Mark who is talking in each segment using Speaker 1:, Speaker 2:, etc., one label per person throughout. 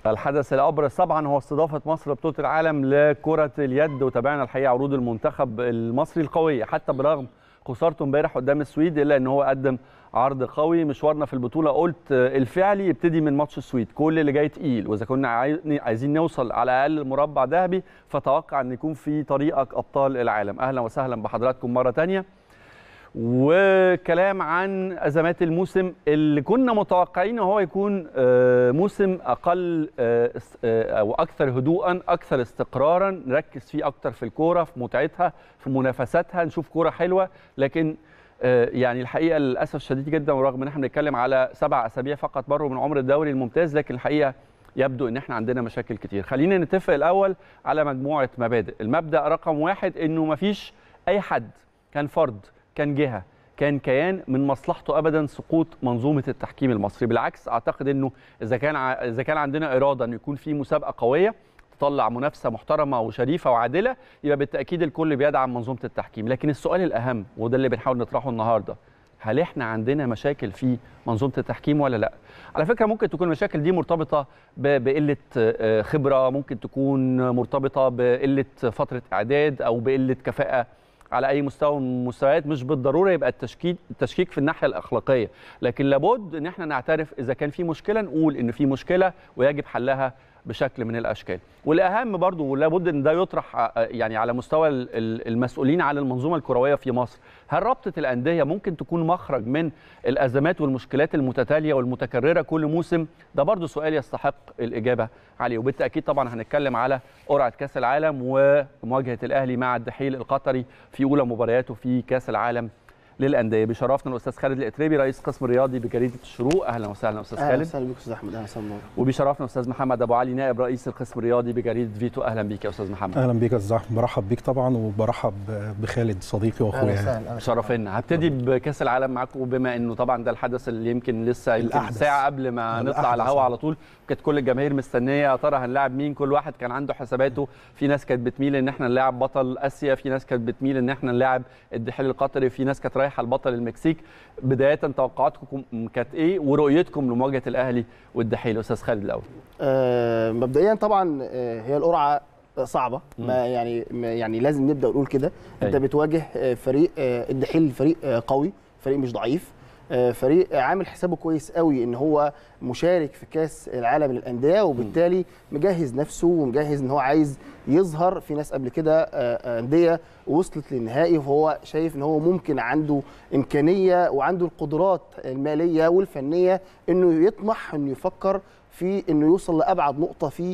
Speaker 1: الحدث الابرز طبعا هو استضافه مصر لبطوله العالم لكره اليد وتابعنا الحقيقه عروض المنتخب المصري القويه حتى برغم خسارته امبارح قدام السويد الا ان هو قدم عرض قوي مشوارنا في البطوله قلت الفعلي يبتدي من ماتش السويد كل اللي جاي تقيل واذا كنا عايزين نوصل على الاقل مربع ذهبي فتوقع ان يكون في طريقك ابطال العالم اهلا وسهلا بحضراتكم مره ثانيه وكلام عن ازمات الموسم اللي كنا متوقعين هو يكون موسم اقل او اكثر هدوءا اكثر استقرارا نركز فيه اكثر في الكوره في متعتها في منافساتها نشوف كوره حلوه لكن يعني الحقيقه للاسف الشديد جدا ورغم ان احنا بنتكلم على سبع اسابيع فقط مروا من عمر الدوري الممتاز لكن الحقيقه يبدو ان احنا عندنا مشاكل كتير خلينا نتفق الاول على مجموعه مبادئ المبدا رقم واحد انه مفيش اي حد كان فرد كان جهه كان كيان من مصلحته ابدا سقوط منظومه التحكيم المصري بالعكس اعتقد انه اذا كان اذا كان عندنا اراده انه يكون في مسابقه قويه تطلع منافسه محترمه وشريفه وعادله يبقى بالتاكيد الكل بيدعم منظومه التحكيم لكن السؤال الاهم وده اللي بنحاول نطرحه النهارده هل احنا عندنا مشاكل في منظومه التحكيم ولا لا على فكره ممكن تكون المشاكل دي مرتبطه بقله خبره ممكن تكون مرتبطه بقله فتره اعداد او بقله كفاءه على اي مستوى من المستويات مش بالضروره يبقى التشكيك التشكيك في الناحيه الاخلاقيه لكن لابد ان احنا نعترف اذا كان في مشكله نقول ان في مشكله ويجب حلها بشكل من الاشكال والاهم برضو ولابد ان ده يطرح يعني على مستوى المسؤولين على المنظومه الكرويه في مصر هل رابطه الانديه ممكن تكون مخرج من الازمات والمشكلات المتتاليه والمتكرره كل موسم ده برضو سؤال يستحق الاجابه عليه وبالتاكيد طبعا هنتكلم على قرعه كاس العالم ومواجهه الاهلي مع الدحيل القطري في اولى مبارياته في كاس العالم للانديه بيشرفنا الاستاذ خالد الاتريبي رئيس القسم الرياضي بجريده الشروق اهلا وسهلا استاذ خالد
Speaker 2: اهلا وسهلا بك استاذ احمد اهلا وسهلا
Speaker 1: وبيشرفنا الاستاذ محمد ابو علي نائب رئيس القسم الرياضي بجريده فيتو اهلا بيك يا استاذ محمد
Speaker 3: اهلا بيك يا استاذ احمد برحب بيك طبعا وبرحب بخالد صديقي واخويا
Speaker 1: شرفنا هبتدي بكاس العالم معاكم بما انه طبعا ده الحدث اللي يمكن لسه يمكن ساعه قبل ما نطلع على الهواء على طول كانت كل الجماهير مستنيه يا ترى هنلاعب مين كل واحد كان عنده حساباته في ناس كانت بتميل ان احنا نلاعب بطل اسيا في ناس كانت بتميل ان احنا نلاعب الدحيل القطري في ناس كانت رايحه البطل المكسيك بدايه توقعاتكم كانت ايه ورؤيتكم لمواجهه الاهلي والدحيل استاذ خالد الاول
Speaker 2: آه مبدئيا طبعا آه هي القرعه صعبه ما يعني ما يعني لازم نبدا نقول كده انت بتواجه فريق آه الدحيل فريق آه قوي فريق مش ضعيف فريق عامل حسابه كويس قوي ان هو مشارك في كاس العالم للانديه وبالتالي مجهز نفسه ومجهز ان هو عايز يظهر في ناس قبل كده انديه وصلت للنهائي وهو شايف ان هو ممكن عنده امكانيه وعنده القدرات الماليه والفنيه انه يطمح انه يفكر في انه يوصل لابعد نقطه في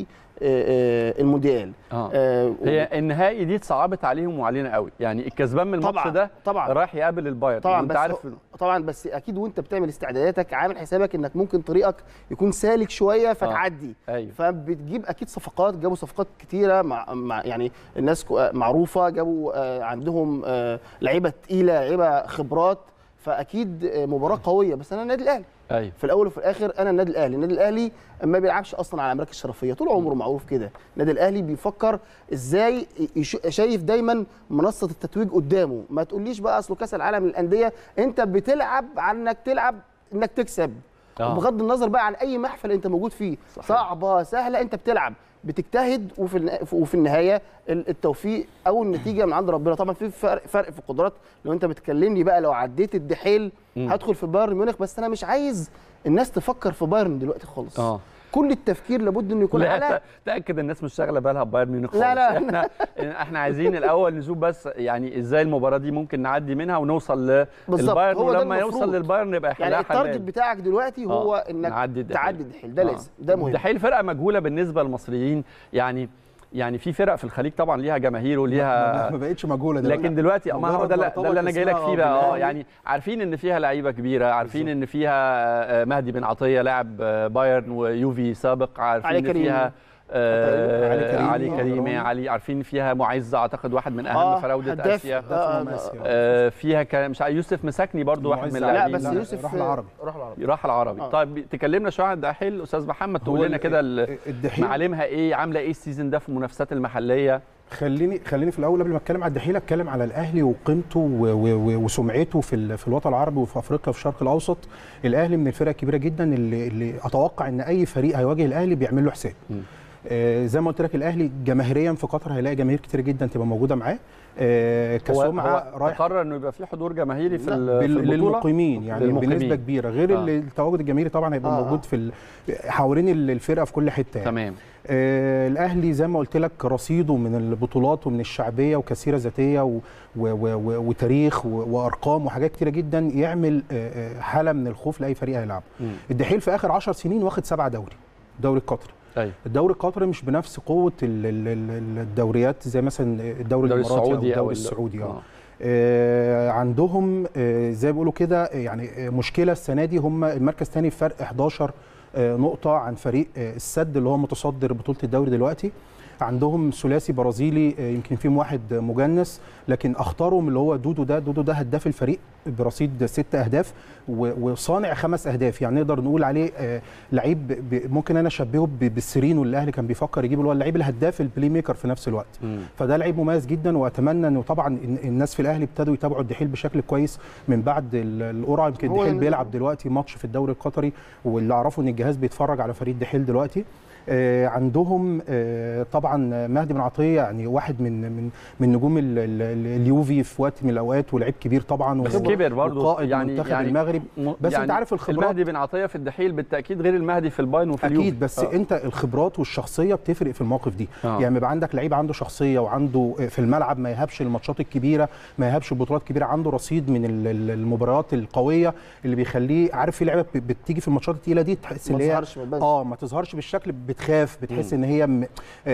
Speaker 2: المونديال
Speaker 1: آه. آه هي النهائي دي اتصعبت عليهم وعلينا قوي يعني الكسبان من الماتش ده
Speaker 2: طبعا
Speaker 1: رايح يقابل البايرن
Speaker 2: طبعا بس عارف طبعا بس اكيد وانت بتعمل استعداداتك عامل حسابك انك ممكن طريقك يكون سالك شويه فتعدي
Speaker 1: آه. أيوه.
Speaker 2: فبتجيب اكيد صفقات جابوا صفقات كتيره مع, مع يعني الناس معروفه جابوا آه عندهم آه لعيبه تقيله لعيبه خبرات فاكيد مباراه قويه بس انا النادي الاهلي
Speaker 1: أيوه.
Speaker 2: في الاول وفي الاخر انا النادي الاهلي النادي الاهلي ما بيلعبش اصلا على مراكز شرفيه طول عمره معروف كده النادي الاهلي بيفكر ازاي شايف دايما منصه التتويج قدامه ما تقوليش بقى اصله كاس العالم للانديه انت بتلعب على انك تلعب انك تكسب آه. بغض النظر بقى عن اي محفل انت موجود فيه صحيح. صعبه سهله انت بتلعب بتجتهد وفي وفي النهايه التوفيق او النتيجه من عند ربنا طبعا في فرق, فرق في القدرات لو انت بتكلمني بقى لو عديت الدحيل هدخل في بايرن ميونخ بس انا مش عايز الناس تفكر في بايرن دلوقتي خالص
Speaker 1: اه
Speaker 2: كل التفكير لابد انه يكون
Speaker 1: لا
Speaker 2: على
Speaker 1: تاكد الناس مش شاغله بالها ببايرن ميونخ
Speaker 2: لا لا
Speaker 1: احنا احنا عايزين الاول نشوف بس يعني ازاي المباراه دي ممكن نعدي منها ونوصل للبايرن ولما يوصل للبايرن يبقى
Speaker 2: يعني التارجت بتاعك دلوقتي هو آه. انك
Speaker 1: نعدي
Speaker 2: تعدي الدحيل ده لازم ده مهم
Speaker 1: الدحيل فرقه مجهوله بالنسبه للمصريين يعني يعني في فرق في الخليج طبعا ليها جماهير وليها
Speaker 3: ما بقتش مجهوله دلوقتي
Speaker 1: لكن دلوقتي ما هو ده ده اللي انا جاي لك فيه بقى اه يعني عارفين ان فيها لعيبه كبيره عارفين بالزبط. ان فيها مهدي بن عطيه لاعب بايرن ويوفي سابق عارفين ان فيها آه
Speaker 3: علي كريمي،
Speaker 1: علي كريمي
Speaker 3: آه.
Speaker 1: علي عارفين فيها معز اعتقد واحد من اهم
Speaker 2: آه،
Speaker 1: فراوده
Speaker 2: هداف.
Speaker 1: اسيا
Speaker 2: آه،
Speaker 3: هداف آسيا.
Speaker 1: آه فيها كان مش عارف يوسف مساكني برضو واحد
Speaker 3: معز
Speaker 1: من
Speaker 3: علي.
Speaker 2: لا
Speaker 1: اللاعبين
Speaker 2: بس
Speaker 3: لا،
Speaker 2: يوسف
Speaker 3: راح العربي.
Speaker 2: راح العربي
Speaker 1: راح العربي
Speaker 2: آه.
Speaker 1: طيب تكلمنا شويه عن الدحيل استاذ محمد تقول
Speaker 3: هو
Speaker 1: لنا
Speaker 3: ال-
Speaker 1: كده ال-
Speaker 3: الدحيل
Speaker 1: معالمها ايه عامله ايه السيزون ده في المنافسات المحليه
Speaker 3: خليني خليني في الاول قبل ما اتكلم على الدحيل اتكلم على الاهلي وقيمته و- و- و- وسمعته في ال- في الوطن العربي وفي افريقيا وفي الشرق الاوسط الاهلي من الفرق الكبيره جدا اللي, اللي اتوقع ان اي فريق هيواجه الاهلي بيعمل له حساب
Speaker 1: مم.
Speaker 3: آه زي ما قلت لك الاهلي جماهيريا في قطر هيلاقي جماهير كتير جدا تبقى موجوده معاه آه
Speaker 1: هو,
Speaker 3: كسمعه
Speaker 1: هو
Speaker 3: رايح
Speaker 1: تقرر انه يبقى في حضور جماهيري في,
Speaker 2: لا،
Speaker 1: ال- في
Speaker 3: بال-
Speaker 1: البطوله
Speaker 3: للمقيمين يعني
Speaker 1: للمقيمين.
Speaker 3: بنسبه كبيره غير
Speaker 1: آه.
Speaker 3: آه. التواجد الجماهيري طبعا هيبقى
Speaker 2: آه،
Speaker 3: آه. موجود في ال- حوالين ال- الفرقه في كل حته يعني.
Speaker 1: تمام
Speaker 3: آه الاهلي زي ما قلت لك رصيده من البطولات ومن الشعبيه وكثيره ذاتيه و و و و وتاريخ و وارقام وحاجات كتيره جدا يعمل آه آه، حاله من الخوف لاي فريق هيلعبه
Speaker 1: مم.
Speaker 3: الدحيل في اخر 10 سنين واخد سبعه دوري الدوري القطري
Speaker 1: ايوه
Speaker 3: الدوري القطري مش بنفس قوه ال- ال- ال- الدوريات زي مثلا الدوري
Speaker 1: الدوري
Speaker 3: الاماراتي او
Speaker 1: السعودي
Speaker 3: الدوري
Speaker 1: ال-
Speaker 3: السعودي اه
Speaker 1: آه.
Speaker 3: آه، عندهم آه، زي ما بيقولوا كده آه، يعني آه، مشكله السنه دي هم المركز الثاني بفرق 11 آه، نقطه عن فريق آه، السد اللي هو متصدر بطوله الدوري دلوقتي عندهم ثلاثي برازيلي آه، يمكن فيهم واحد مجنس لكن اختارهم اللي هو دودو ده دودو ده هداف الفريق برصيد ست اهداف و- وصانع خمس اهداف يعني نقدر نقول عليه آه، لعيب ب- ممكن انا اشبهه ب- بالسيرينو اللي الاهلي كان بيفكر يجيبه اللي هو اللعيب الهداف البلاي ميكر في نفس الوقت
Speaker 1: مم.
Speaker 3: فده لعيب مميز جدا واتمنى انه طبعا الن- الناس في الاهلي ابتدوا يتابعوا الدحيل بشكل كويس من بعد ال- القرعه يمكن
Speaker 2: هو
Speaker 3: الدحيل
Speaker 2: ال-
Speaker 3: بيلعب دلوقتي ماتش في الدوري القطري واللي اعرفه ان الجهاز بيتفرج على فريق الدحيل دلوقتي آه، عندهم آه، طبعا مهدي بن عطيه يعني واحد من من من نجوم ال- ال- ال- اليوفي في وقت من الاوقات ولعيب كبير طبعا
Speaker 1: بس
Speaker 3: و-
Speaker 1: كبر برضه
Speaker 3: وقائد
Speaker 1: يعني
Speaker 3: منتخب
Speaker 1: يعني
Speaker 3: المغرب
Speaker 1: م-
Speaker 3: بس أنت عارف الخبرات.
Speaker 1: المهدي بن عطيه في الدحيل بالتاكيد غير المهدي في الباين وفي اليوفي
Speaker 3: اكيد بس
Speaker 1: آه.
Speaker 3: انت الخبرات والشخصيه بتفرق في المواقف دي
Speaker 1: آه.
Speaker 3: يعني يبقى عندك لعيب عنده شخصيه وعنده في الملعب ما يهابش الماتشات الكبيره ما يهابش بطولات كبيره عنده رصيد من ال- ال- المباريات القويه اللي بيخليه عارف في لعيبه بت- بتيجي في الماتشات الثقيله دي تحس
Speaker 2: ما
Speaker 3: ان هي
Speaker 2: تظهرش ما تبانش.
Speaker 3: اه ما تظهرش بالشكل بتخاف بتحس ان هي م... آه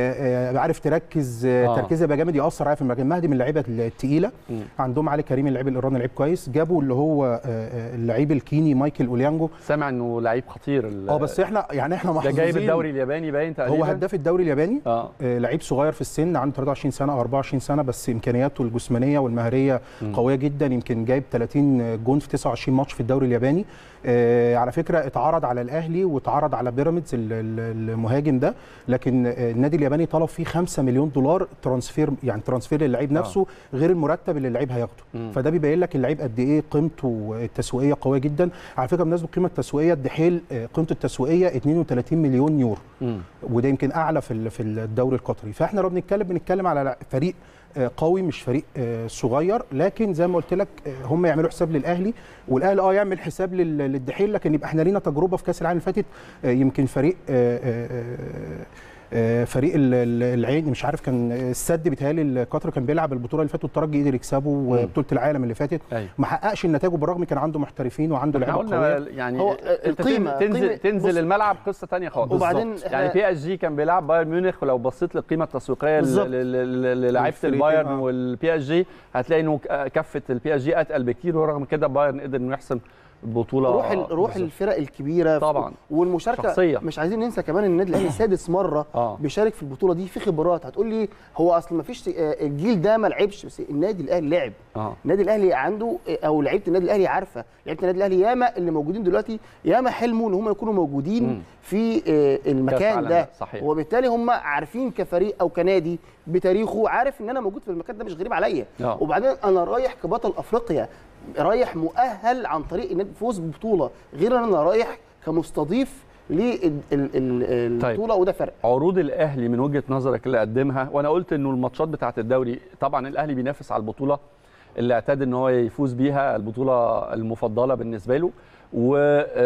Speaker 3: آه عارف تركز آه
Speaker 1: آه.
Speaker 3: تركيزها يبقى جامد ياثر عليها في المكان مهدي من اللعيبه الثقيله
Speaker 1: مم.
Speaker 3: عندهم علي كريم اللعيب الايراني لعيب كويس جابوا اللي هو آه، آه، اللعيب الكيني مايكل اوليانجو
Speaker 1: سامع انه لعيب خطير ال-
Speaker 3: اه بس احنا يعني احنا
Speaker 1: ده
Speaker 3: محظوظين
Speaker 1: جايب الدوري الياباني باين تقريبا
Speaker 3: هو هداف الدوري الياباني
Speaker 1: اه
Speaker 3: آه، لعيب صغير في السن عنده 23 سنه او 24 سنه بس امكانياته الجسمانيه والمهاريه
Speaker 1: مم.
Speaker 3: قويه جدا يمكن جايب 30 جون في 29 ماتش في الدوري الياباني آه، على فكره اتعرض على الاهلي واتعرض على بيراميدز ال- ال- المهاجم ده لكن آه، النادي الياباني طلب فيه 5 مليون دولار ترانسفير يعني ترانسفير للعيب
Speaker 1: آه.
Speaker 3: نفسه غير المرتب اللي اللعيب هياخده
Speaker 1: مم.
Speaker 3: فده بيبين لك اللعيب قد ايه قيمته التسويقيه قويه جدا على فكره بالنسبه للقيمه التسويقيه الدحيل آه، قيمته التسويقيه 32 مليون يورو
Speaker 1: مم.
Speaker 3: وده يمكن اعلى في ال- في الدوري القطري فاحنا لو بنتكلم بنتكلم على فريق آه، قوي مش فريق آه، صغير لكن زي ما قلت لك آه، هم يعملوا حساب للاهلي والاهلي اه يعمل حساب لل- للدحيل لكن يبقى احنا لينا تجربه في كاس العالم اللي فاتت آه، يمكن فريق آه، آه، آه، آه، فريق ال- ال- العين مش عارف كان السد بيتهيألي القطر كان بيلعب البطوله اللي فاتت والترجي قدر يكسبه وبطوله العالم اللي فاتت
Speaker 1: ايوه
Speaker 3: ما حققش النتائج بالرغم كان عنده محترفين وعنده
Speaker 1: احنا
Speaker 3: لعيبه
Speaker 1: قلنا
Speaker 3: قويه
Speaker 1: يعني
Speaker 2: هو
Speaker 1: انت
Speaker 2: القيمة-
Speaker 1: تنزل
Speaker 2: قيمة-
Speaker 1: تنزل
Speaker 2: بص-
Speaker 1: الملعب قصه ثانيه خالص
Speaker 2: وبعدين
Speaker 1: بالظبط.
Speaker 2: إحنا-
Speaker 1: يعني بي اس جي كان بيلعب بايرن ميونخ ولو بصيت للقيمه التسويقيه
Speaker 2: بالظبط.
Speaker 1: للاعيبه
Speaker 3: الفريقين،
Speaker 1: البايرن
Speaker 3: آه.
Speaker 1: والبي اس جي هتلاقي انه ك- كفه البي اس جي اتقل بكتير ورغم كده بايرن قدر انه يحسم البطوله
Speaker 2: روح ال- روح
Speaker 1: بالظبط.
Speaker 2: الفرق الكبيره
Speaker 1: طبعا.
Speaker 2: والمشاركه
Speaker 1: شخصية.
Speaker 2: مش عايزين ننسى كمان ان النادي الاهلي سادس مره
Speaker 1: آه.
Speaker 2: بيشارك في البطوله دي في خبرات هتقول لي هو اصل ما فيش الجيل ده ما لعبش بس النادي الاهلي لعب
Speaker 1: اه
Speaker 2: النادي الاهلي عنده او لعيبه النادي الاهلي عارفه لعيبه النادي الاهلي ياما اللي موجودين دلوقتي ياما حلموا ان هم يكونوا موجودين
Speaker 1: مم.
Speaker 2: في آه، المكان
Speaker 1: العالم
Speaker 2: ده
Speaker 1: ده، صحيح.
Speaker 2: وبالتالي هم عارفين كفريق او كنادي بتاريخه عارف ان انا موجود في المكان ده مش غريب عليا
Speaker 1: آه.
Speaker 2: وبعدين انا رايح كبطل افريقيا رايح مؤهل عن طريق النادي الفوز ببطوله غير ان انا رايح كمستضيف للبطوله وده فرق
Speaker 1: عروض الاهلي من وجهه نظرك اللي قدمها وانا قلت انه الماتشات بتاعه الدوري طبعا الاهلي بينافس على البطوله اللي اعتاد ان هو يفوز بيها البطوله المفضله بالنسبه له و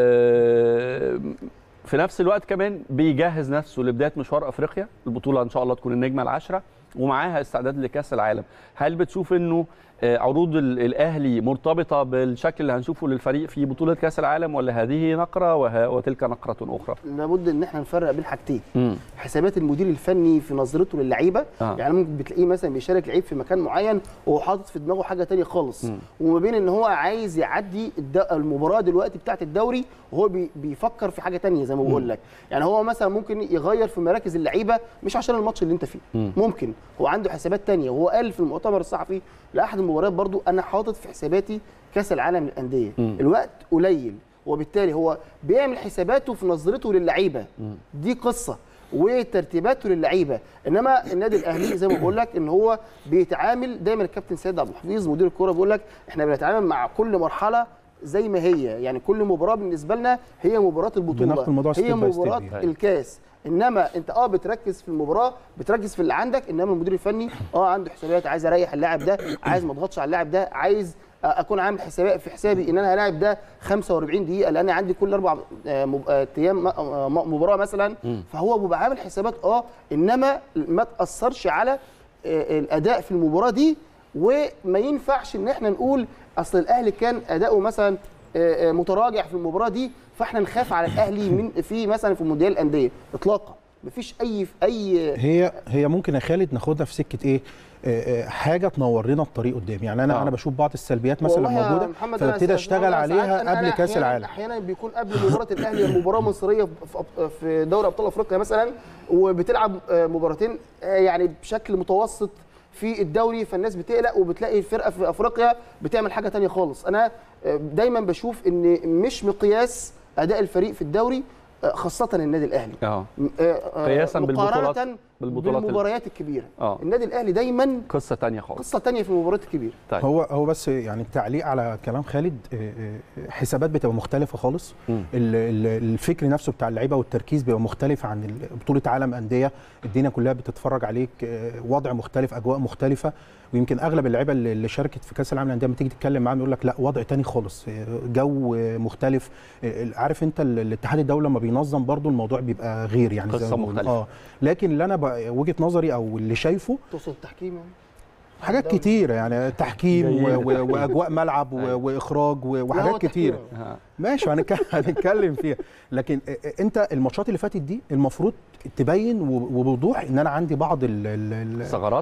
Speaker 1: آه، في نفس الوقت كمان بيجهز نفسه لبدايه مشوار افريقيا البطوله ان شاء الله تكون النجمه العاشره ومعاها استعداد لكاس العالم هل بتشوف انه آه، عروض ال- الاهلي مرتبطه بالشكل اللي هنشوفه للفريق في بطوله كاس العالم ولا هذه نقره وه- وتلك نقره اخرى
Speaker 2: لابد ان احنا نفرق بين حاجتين
Speaker 1: مم.
Speaker 2: حسابات المدير الفني في نظرته للعيبه
Speaker 1: آه.
Speaker 2: يعني ممكن بتلاقيه مثلا بيشارك لعيب في مكان معين وهو حاطط في دماغه حاجه تانية خالص
Speaker 1: مم.
Speaker 2: وما بين ان هو عايز يعدي الد- المباراه دلوقتي بتاعه الدوري وهو بي- بيفكر في حاجه تانية زي ما بقول لك يعني هو مثلا ممكن يغير في مراكز اللعيبه مش عشان الماتش اللي انت فيه
Speaker 1: مم.
Speaker 2: ممكن هو عنده حسابات تانية وهو قال في المؤتمر الصحفي لاحد المباريات برضو انا حاطط في حساباتي كاس العالم للانديه
Speaker 1: مم.
Speaker 2: الوقت قليل وبالتالي هو بيعمل حساباته في نظرته للعيبه دي قصه وترتيباته للعيبه انما النادي الاهلي زي ما بقول لك ان هو بيتعامل دايما الكابتن سيد عبد الحفيظ مدير الكوره بيقول لك احنا بنتعامل مع كل مرحله زي ما هي يعني كل مباراه بالنسبه لنا هي مباراه البطوله
Speaker 3: بناخد الموضوع
Speaker 2: هي
Speaker 3: step by step
Speaker 2: مباراه
Speaker 3: يعني.
Speaker 2: الكاس انما انت اه بتركز في المباراه بتركز في اللي عندك انما المدير الفني اه عنده حسابات عايز اريح اللاعب ده عايز ما اضغطش على اللاعب ده عايز آه، اكون عامل حسابات في حسابي ان انا هلاعب ده 45 دقيقه لان عندي كل اربع آه، مب- آه، ايام م- آه، م- مباراه مثلا فهو بيبقى عامل حسابات اه انما ما تاثرش على آه، الاداء في المباراه دي وما ينفعش ان احنا نقول اصل الاهلي كان اداؤه مثلا آه، آه، متراجع في المباراه دي فاحنا نخاف على الاهلي من في مثلا في مونديال الانديه اطلاقا مفيش اي اي
Speaker 3: هي هي ممكن يا خالد ناخدها في سكه ايه آه، آه، حاجه تنور لنا الطريق قدام يعني انا
Speaker 1: آه.
Speaker 3: انا بشوف بعض السلبيات مثلا
Speaker 2: والله يا
Speaker 3: موجوده
Speaker 2: محمد أنا
Speaker 3: فابتدي
Speaker 2: ساعات-
Speaker 3: اشتغل
Speaker 2: والله
Speaker 3: عليها
Speaker 2: ساعات أنا-
Speaker 3: قبل
Speaker 2: أنا
Speaker 3: كاس
Speaker 2: أحياناً-
Speaker 3: العالم
Speaker 2: احيانا بيكون قبل مباراه الاهلي مباراه مصريه في- في- في دوري ابطال افريقيا مثلا وبتلعب آه، مباراتين آه، يعني بشكل متوسط في الدوري فالناس بتقلق وبتلاقي الفرقه في افريقيا بتعمل حاجه تانية خالص انا آه، دايما بشوف ان مش مقياس اداء الفريق في الدوري آه، خاصه النادي الاهلي
Speaker 1: اه
Speaker 2: م- آه، آه،
Speaker 1: قياساً بالبطولات-
Speaker 2: مقارنة
Speaker 1: بالبطولات ال-
Speaker 2: بالمباريات الكبيره
Speaker 1: آه.
Speaker 2: النادي الاهلي دايما
Speaker 1: قصه تانية خالص
Speaker 2: قصه تانية في المباريات الكبيره
Speaker 1: طيب
Speaker 3: هو هو بس يعني التعليق على كلام خالد آه، آه، حسابات بتبقى مختلفه خالص
Speaker 1: مم.
Speaker 3: ال- ال- الفكر نفسه بتاع اللعيبه والتركيز بيبقى مختلف عن ال- بطوله عالم انديه الدنيا كلها بتتفرج عليك آه، وضع مختلف اجواء مختلفه ويمكن اغلب اللعيبه اللي اللي شاركت في كاس العالم للانديه لما تيجي تتكلم معاهم يقول لك لا وضع تاني خالص آه، جو آه، مختلف آه، عارف انت ال- الاتحاد الدولي لما بينظم برضو الموضوع بيبقى غير يعني زي
Speaker 1: قصة
Speaker 3: ما بنقول.
Speaker 1: مختلفة.
Speaker 3: اه لكن اللي انا بقى- وجهه نظري او اللي شايفه
Speaker 2: تقصد التحكيم يعني
Speaker 3: حاجات
Speaker 2: الدولي.
Speaker 3: كتيرة يعني تحكيم و-
Speaker 1: جيدة.
Speaker 3: و- واجواء ملعب و-
Speaker 1: أيوة.
Speaker 3: واخراج و-
Speaker 2: لا، هو
Speaker 3: وحاجات
Speaker 2: تحكيم.
Speaker 3: كتيرة
Speaker 1: آه.
Speaker 3: ماشي هنتكلم هنتكلم فيها لكن انت الماتشات اللي فاتت دي المفروض تبين و- وبوضوح ان انا عندي بعض ال ال ال
Speaker 1: ثغرات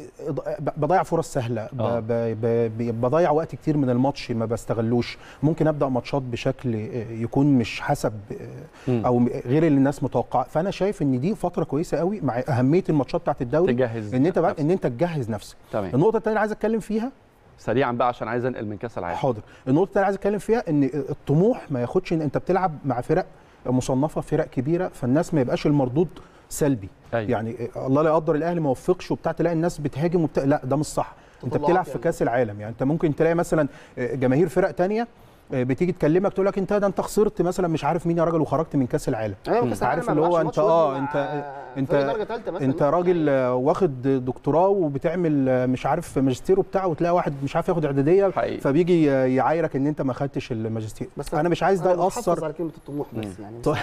Speaker 3: بضيع فرص سهله ب-
Speaker 1: آه.
Speaker 3: ب- ب- بضيع وقت كتير من الماتش ما بستغلوش ممكن ابدا ماتشات بشكل يكون مش حسب
Speaker 1: مم.
Speaker 3: او غير اللي الناس متوقعه فانا شايف ان دي فتره كويسه قوي مع اهميه الماتشات بتاعت الدوري
Speaker 1: تجهز
Speaker 3: ان انت بقى
Speaker 1: نفسك.
Speaker 3: ان انت تجهز نفسك
Speaker 1: تمام
Speaker 3: النقطه الثانيه اللي عايز اتكلم فيها
Speaker 1: سريعا بقى عشان عايز انقل من كاس العالم
Speaker 3: حاضر النقطه الثانيه عايز اتكلم فيها ان الطموح ما ياخدش ان انت بتلعب مع فرق مصنفه فرق كبيره فالناس ما يبقاش المردود سلبي
Speaker 1: أيوة.
Speaker 3: يعني الله لا يقدر الاهلي ما وفقش وبتاع تلاقي الناس بتهاجم وبتاع لا ده مش صح انت
Speaker 2: تطلعات
Speaker 3: بتلعب في
Speaker 2: يعني.
Speaker 3: كاس العالم يعني انت ممكن تلاقي مثلا جماهير فرق تانية بتيجي تكلمك تقول لك انت ده انت خسرت مثلا مش عارف مين يا راجل وخرجت من كاس العالم
Speaker 2: ايوه كاس
Speaker 3: عارف
Speaker 2: العالم
Speaker 3: اللي
Speaker 2: ما
Speaker 3: هو
Speaker 2: بيلعبش
Speaker 3: انت
Speaker 2: ماتش
Speaker 3: اه
Speaker 2: ودي
Speaker 3: انت
Speaker 2: مع
Speaker 3: انت
Speaker 2: فريق درجه ثالثه مثلا
Speaker 3: انت راجل آه، واخد دكتوراه وبتعمل آه، مش عارف ماجستير وبتاع وتلاقي واحد مش عارف ياخد اعداديه
Speaker 1: حقيقي.
Speaker 3: فبيجي ي- يعايرك ان انت ما خدتش الماجستير
Speaker 2: بس
Speaker 3: انا مش عايز ده
Speaker 2: أنا بحافظ
Speaker 3: ياثر
Speaker 2: على كلمه الطموح بس يعني
Speaker 3: طيب.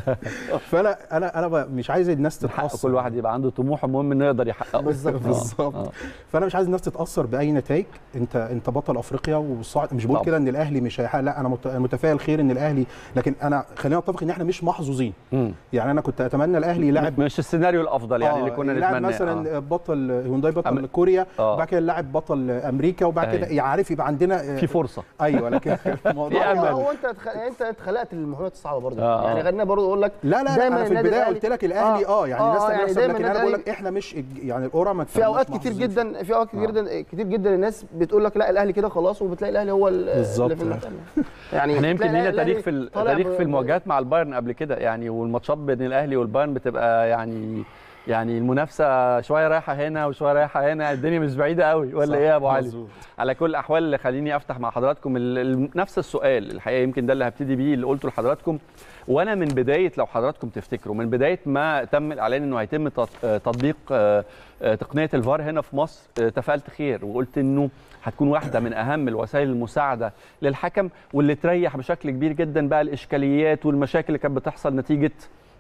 Speaker 3: فانا انا انا ب- مش عايز الناس
Speaker 1: حق
Speaker 3: تتاثر
Speaker 1: كل واحد يبقى عنده طموح المهم انه يقدر يحققه
Speaker 2: بالظبط.
Speaker 1: آه.
Speaker 3: بالظبط
Speaker 1: آه.
Speaker 3: فانا مش عايز الناس تتاثر باي نتائج انت انت بطل افريقيا وصاعد مش بقول
Speaker 1: طبعا.
Speaker 3: كده ان الاهلي مش هيحقق لا انا مت- متفائل خير ان الاهلي لكن انا خلينا نتفق ان احنا مش محظوظين
Speaker 1: مم.
Speaker 3: يعني انا كنت اتمنى الاهلي يلعب
Speaker 1: مش السيناريو الافضل يعني اللي كنا
Speaker 3: يلعب
Speaker 1: نتمناه
Speaker 3: مثلا
Speaker 1: آه.
Speaker 3: بطل هيونداي بطل
Speaker 1: أم-
Speaker 3: كوريا
Speaker 1: آه.
Speaker 3: وبعد كده لاعب بطل امريكا وبعد كده
Speaker 1: أيوة.
Speaker 3: يعني عارف يبقى عندنا
Speaker 1: في فرصه
Speaker 3: ايوه لكن
Speaker 1: في
Speaker 3: الموضوع
Speaker 1: أمل.
Speaker 2: هو انت اتخ... انت اتخلقت للمهمات الصعبه برضه
Speaker 1: آه،
Speaker 2: يعني
Speaker 1: آه.
Speaker 2: خلينا برضه اقول لك
Speaker 3: لا لا لا
Speaker 2: دايماً
Speaker 3: انا في
Speaker 2: النادي
Speaker 3: البدايه
Speaker 2: الأهلي-
Speaker 3: قلت لك الاهلي
Speaker 2: آه،
Speaker 3: اه يعني
Speaker 2: آه،
Speaker 3: الناس
Speaker 2: آه،
Speaker 3: تعمل
Speaker 2: يعني
Speaker 3: حساب
Speaker 2: دايماً
Speaker 3: لكن انا
Speaker 2: النادي
Speaker 3: بقول لك احنا مش يعني القرعه ما
Speaker 2: في اوقات
Speaker 3: تبقاش
Speaker 2: كتير
Speaker 3: محظوظين فيها.
Speaker 2: جدا في اوقات كتير جدا كتير جدا الناس بتقول لك لا الاهلي كده خلاص وبتلاقي الاهلي هو ال-
Speaker 3: بالظبط.
Speaker 2: اللي في المكان يعني
Speaker 1: احنا يمكن
Speaker 2: تلاقي
Speaker 1: لينا
Speaker 2: الأهلي
Speaker 1: تاريخ في ال-
Speaker 2: طالع
Speaker 1: تاريخ
Speaker 2: ب-
Speaker 1: في المواجهات مع البايرن قبل كده يعني والماتشات بين الاهلي والبايرن بتبقى يعني يعني المنافسه شويه رايحه هنا وشويه رايحه هنا الدنيا مش بعيده قوي ولا
Speaker 3: صح،
Speaker 1: ايه يا ابو علي
Speaker 3: مظبوط.
Speaker 1: على كل الاحوال خليني افتح مع حضراتكم ال- ال- نفس السؤال الحقيقه يمكن ده اللي هبتدي بيه اللي قلته لحضراتكم وانا من بدايه لو حضراتكم تفتكروا من بدايه ما تم الاعلان انه هيتم تط- آه، تطبيق آه، آه، تقنيه الفار هنا في مصر آه، تفائلت خير وقلت انه هتكون واحده من اهم الوسائل المساعده للحكم واللي تريح بشكل كبير جدا بقى الاشكاليات والمشاكل اللي كانت بتحصل نتيجه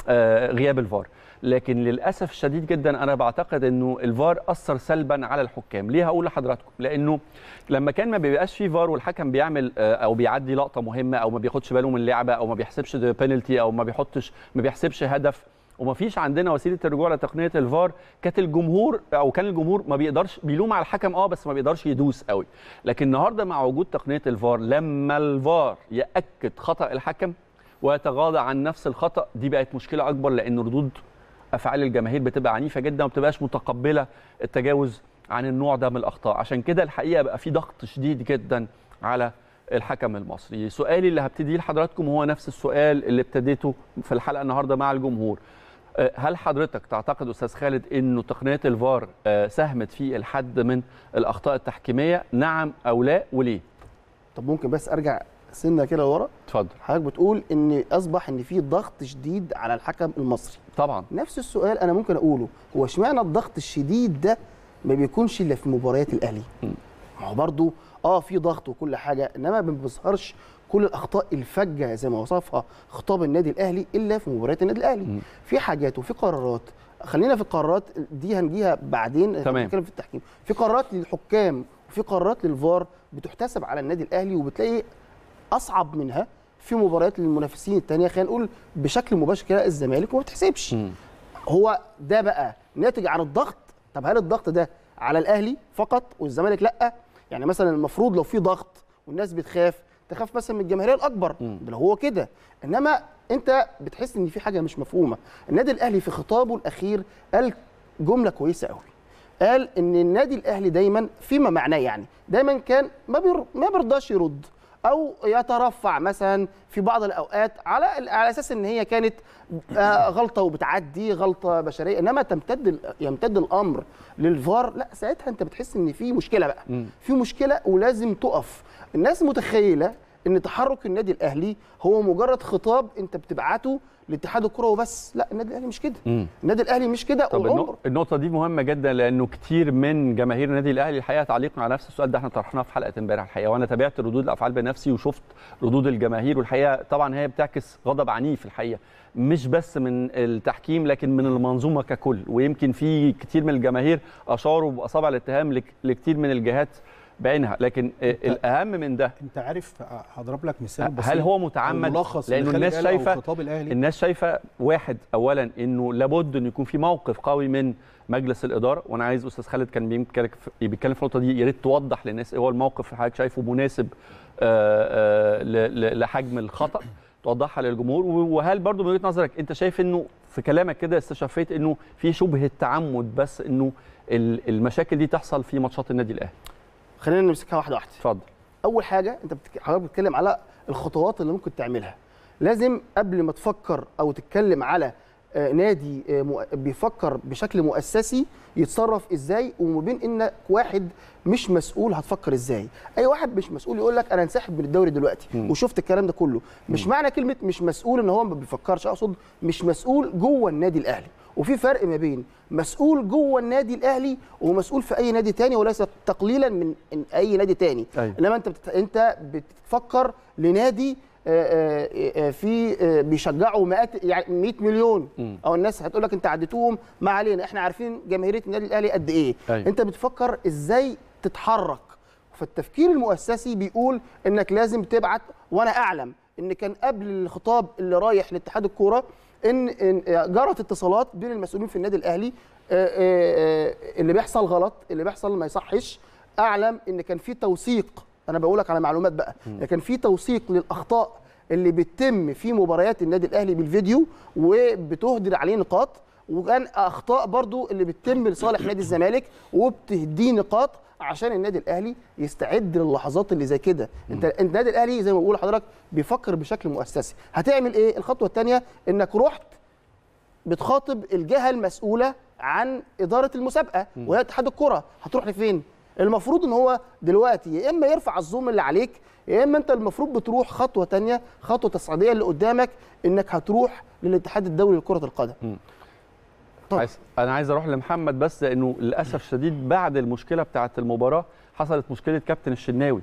Speaker 1: آه، غياب الفار لكن للاسف الشديد جدا انا بعتقد انه الفار اثر سلبا على الحكام ليه هقول لحضراتكم لانه لما كان ما بيبقاش فيه فار والحكم بيعمل آه، او بيعدي لقطه مهمه او ما بياخدش باله من اللعبه او ما بيحسبش بينالتي او ما بيحطش ما بيحسبش هدف وما فيش عندنا وسيله الرجوع لتقنيه الفار كانت الجمهور او كان الجمهور ما بيقدرش بيلوم على الحكم اه بس ما بيقدرش يدوس قوي لكن النهارده مع وجود تقنيه الفار لما الفار ياكد خطا الحكم ويتغاضى عن نفس الخطا دي بقت مشكله اكبر لان ردود افعال الجماهير بتبقى عنيفه جدا وما بتبقاش متقبله التجاوز عن النوع ده من الاخطاء عشان كده الحقيقه بقى في ضغط شديد جدا على الحكم المصري سؤالي اللي هبتديه لحضراتكم هو نفس السؤال اللي ابتديته في الحلقه النهارده مع الجمهور أه، هل حضرتك تعتقد استاذ خالد انه تقنيه الفار أه، ساهمت في الحد من الاخطاء التحكيميه نعم او لا وليه
Speaker 2: طب ممكن بس ارجع سنه كده لورا
Speaker 1: اتفضل
Speaker 2: حضرتك بتقول ان اصبح ان في ضغط شديد على الحكم المصري
Speaker 1: طبعا
Speaker 2: نفس السؤال انا ممكن اقوله هو اشمعنى الضغط الشديد ده ما بيكونش الا في مباريات الاهلي
Speaker 1: م.
Speaker 2: ما هو برضو اه في ضغط وكل حاجه انما ما بيظهرش كل الاخطاء الفجه زي ما وصفها خطاب النادي الاهلي الا في مباريات النادي الاهلي
Speaker 1: م.
Speaker 2: في حاجات وفي قرارات خلينا في القرارات دي هنجيها بعدين
Speaker 1: تمام.
Speaker 2: هنتكلم في التحكيم في قرارات للحكام وفي قرارات للفار بتحتسب على النادي الاهلي وبتلاقي اصعب منها في مباريات للمنافسين الثانيه خلينا نقول بشكل مباشر كده الزمالك وما بتحسبش
Speaker 1: مم.
Speaker 2: هو ده بقى ناتج عن الضغط طب هل الضغط ده على الاهلي فقط والزمالك لا يعني مثلا المفروض لو في ضغط والناس بتخاف تخاف مثلا من الجماهيريه الاكبر
Speaker 1: مم.
Speaker 2: ده لو هو كده انما انت بتحس ان في حاجه مش مفهومه النادي الاهلي في خطابه الاخير قال جمله كويسه قوي قال ان النادي الاهلي دايما فيما معناه يعني دايما كان ما بير... ما بيرضاش يرد او يترفع مثلا في بعض الاوقات على على اساس ان هي كانت آه، غلطه وبتعدي غلطه بشريه انما تمتد ال- يمتد الامر للفار لا ساعتها انت بتحس ان في مشكله بقى
Speaker 1: مم.
Speaker 2: في مشكله ولازم تقف الناس متخيله ان تحرك النادي الاهلي هو مجرد خطاب انت بتبعته لاتحاد الكره وبس لا النادي الاهلي مش كده
Speaker 1: مم.
Speaker 2: النادي الاهلي مش كده
Speaker 1: طب
Speaker 2: وعمره
Speaker 1: النق- النقطة دي مهمة جدا لأنه كتير من جماهير النادي الأهلي الحقيقة تعليقنا على نفس السؤال ده احنا طرحناه في حلقة امبارح الحقيقة وأنا تابعت ردود الأفعال بنفسي وشفت ردود الجماهير والحقيقة طبعا هي بتعكس غضب عنيف الحقيقة مش بس من التحكيم لكن من المنظومة ككل ويمكن في كتير من الجماهير أشاروا بأصابع الاتهام لك- لكتير من الجهات بعينها لكن آه، الأهم من ده
Speaker 3: انت عارف هضرب لك مثال بسيط
Speaker 1: هل هو متعمد
Speaker 3: الملخص
Speaker 1: لأنه
Speaker 3: اللي خالد
Speaker 1: الناس
Speaker 3: قاله أو
Speaker 1: شايفة
Speaker 3: خطاب الاهلي
Speaker 1: الناس شايفه واحد اولا انه لابد انه يكون في موقف قوي من مجلس الاداره وانا عايز استاذ خالد كان بيتكلم في- بيتكلم في النقطه دي يا ريت توضح للناس ايه هو الموقف اللي حضرتك شايفه مناسب آه، آه، ل- ل- لحجم الخطا توضحها للجمهور و- وهل برضو من وجهه نظرك انت شايف انه في كلامك كده استشفيت انه في شبهه تعمد بس انه ال- المشاكل دي تحصل في ماتشات النادي الاهلي
Speaker 2: خلينا نمسكها واحده واحده
Speaker 1: اتفضل
Speaker 2: اول حاجه انت بتك... حضرتك بتتكلم على الخطوات اللي ممكن تعملها لازم قبل ما تفكر او تتكلم على آه، نادي آه، مؤ- بيفكر بشكل مؤسسي يتصرف ازاي وما بين انك واحد مش مسؤول هتفكر ازاي اي واحد مش مسؤول يقول لك انا انسحب من الدوري دلوقتي
Speaker 1: مم.
Speaker 2: وشفت الكلام ده كله مش معنى كلمه مش مسؤول ان هو ما بيفكرش اقصد مش مسؤول جوه النادي الاهلي وفي فرق ما بين مسؤول جوه النادي الاهلي ومسؤول في اي نادي تاني وليس تقليلا من من اي نادي تاني
Speaker 1: أيوة.
Speaker 2: انما انت بتت... انت بتفكر لنادي آه، آه، آه، في آه، بيشجعوا مئات يعني 100 مليون
Speaker 1: مم.
Speaker 2: او الناس هتقول لك انت عديتوهم ما علينا احنا عارفين جماهيريه النادي الاهلي قد ايه
Speaker 1: أيوة.
Speaker 2: انت بتفكر ازاي تتحرك فالتفكير المؤسسي بيقول انك لازم تبعت وانا اعلم ان كان قبل الخطاب اللي رايح لاتحاد الكوره ان إن جرت اتصالات بين المسؤولين في النادي الاهلي آه، آه، آه، اللي بيحصل غلط اللي بيحصل ما يصحش اعلم ان كان في توثيق انا بقول لك على معلومات بقى لكن في توثيق للاخطاء اللي بتتم في مباريات النادي الاهلي بالفيديو وبتهدر عليه نقاط وكان اخطاء برضو اللي بتتم لصالح نادي الزمالك وبتهديه نقاط عشان النادي الاهلي يستعد للحظات اللي زي كده انت انت النادي الاهلي زي ما بقول لحضرتك بيفكر بشكل مؤسسي هتعمل ايه الخطوه الثانيه انك رحت بتخاطب الجهه المسؤوله عن اداره المسابقه وهي اتحاد الكره هتروح لفين المفروض ان هو دلوقتي يا اما يرفع الظلم اللي عليك يا اما انت المفروض بتروح خطوه تانية خطوه تصعيديه اللي قدامك انك هتروح للاتحاد الدولي لكره القدم طب.
Speaker 1: عايز انا عايز اروح لمحمد بس لانه للاسف الشديد بعد المشكله بتاعه المباراه حصلت مشكله كابتن الشناوي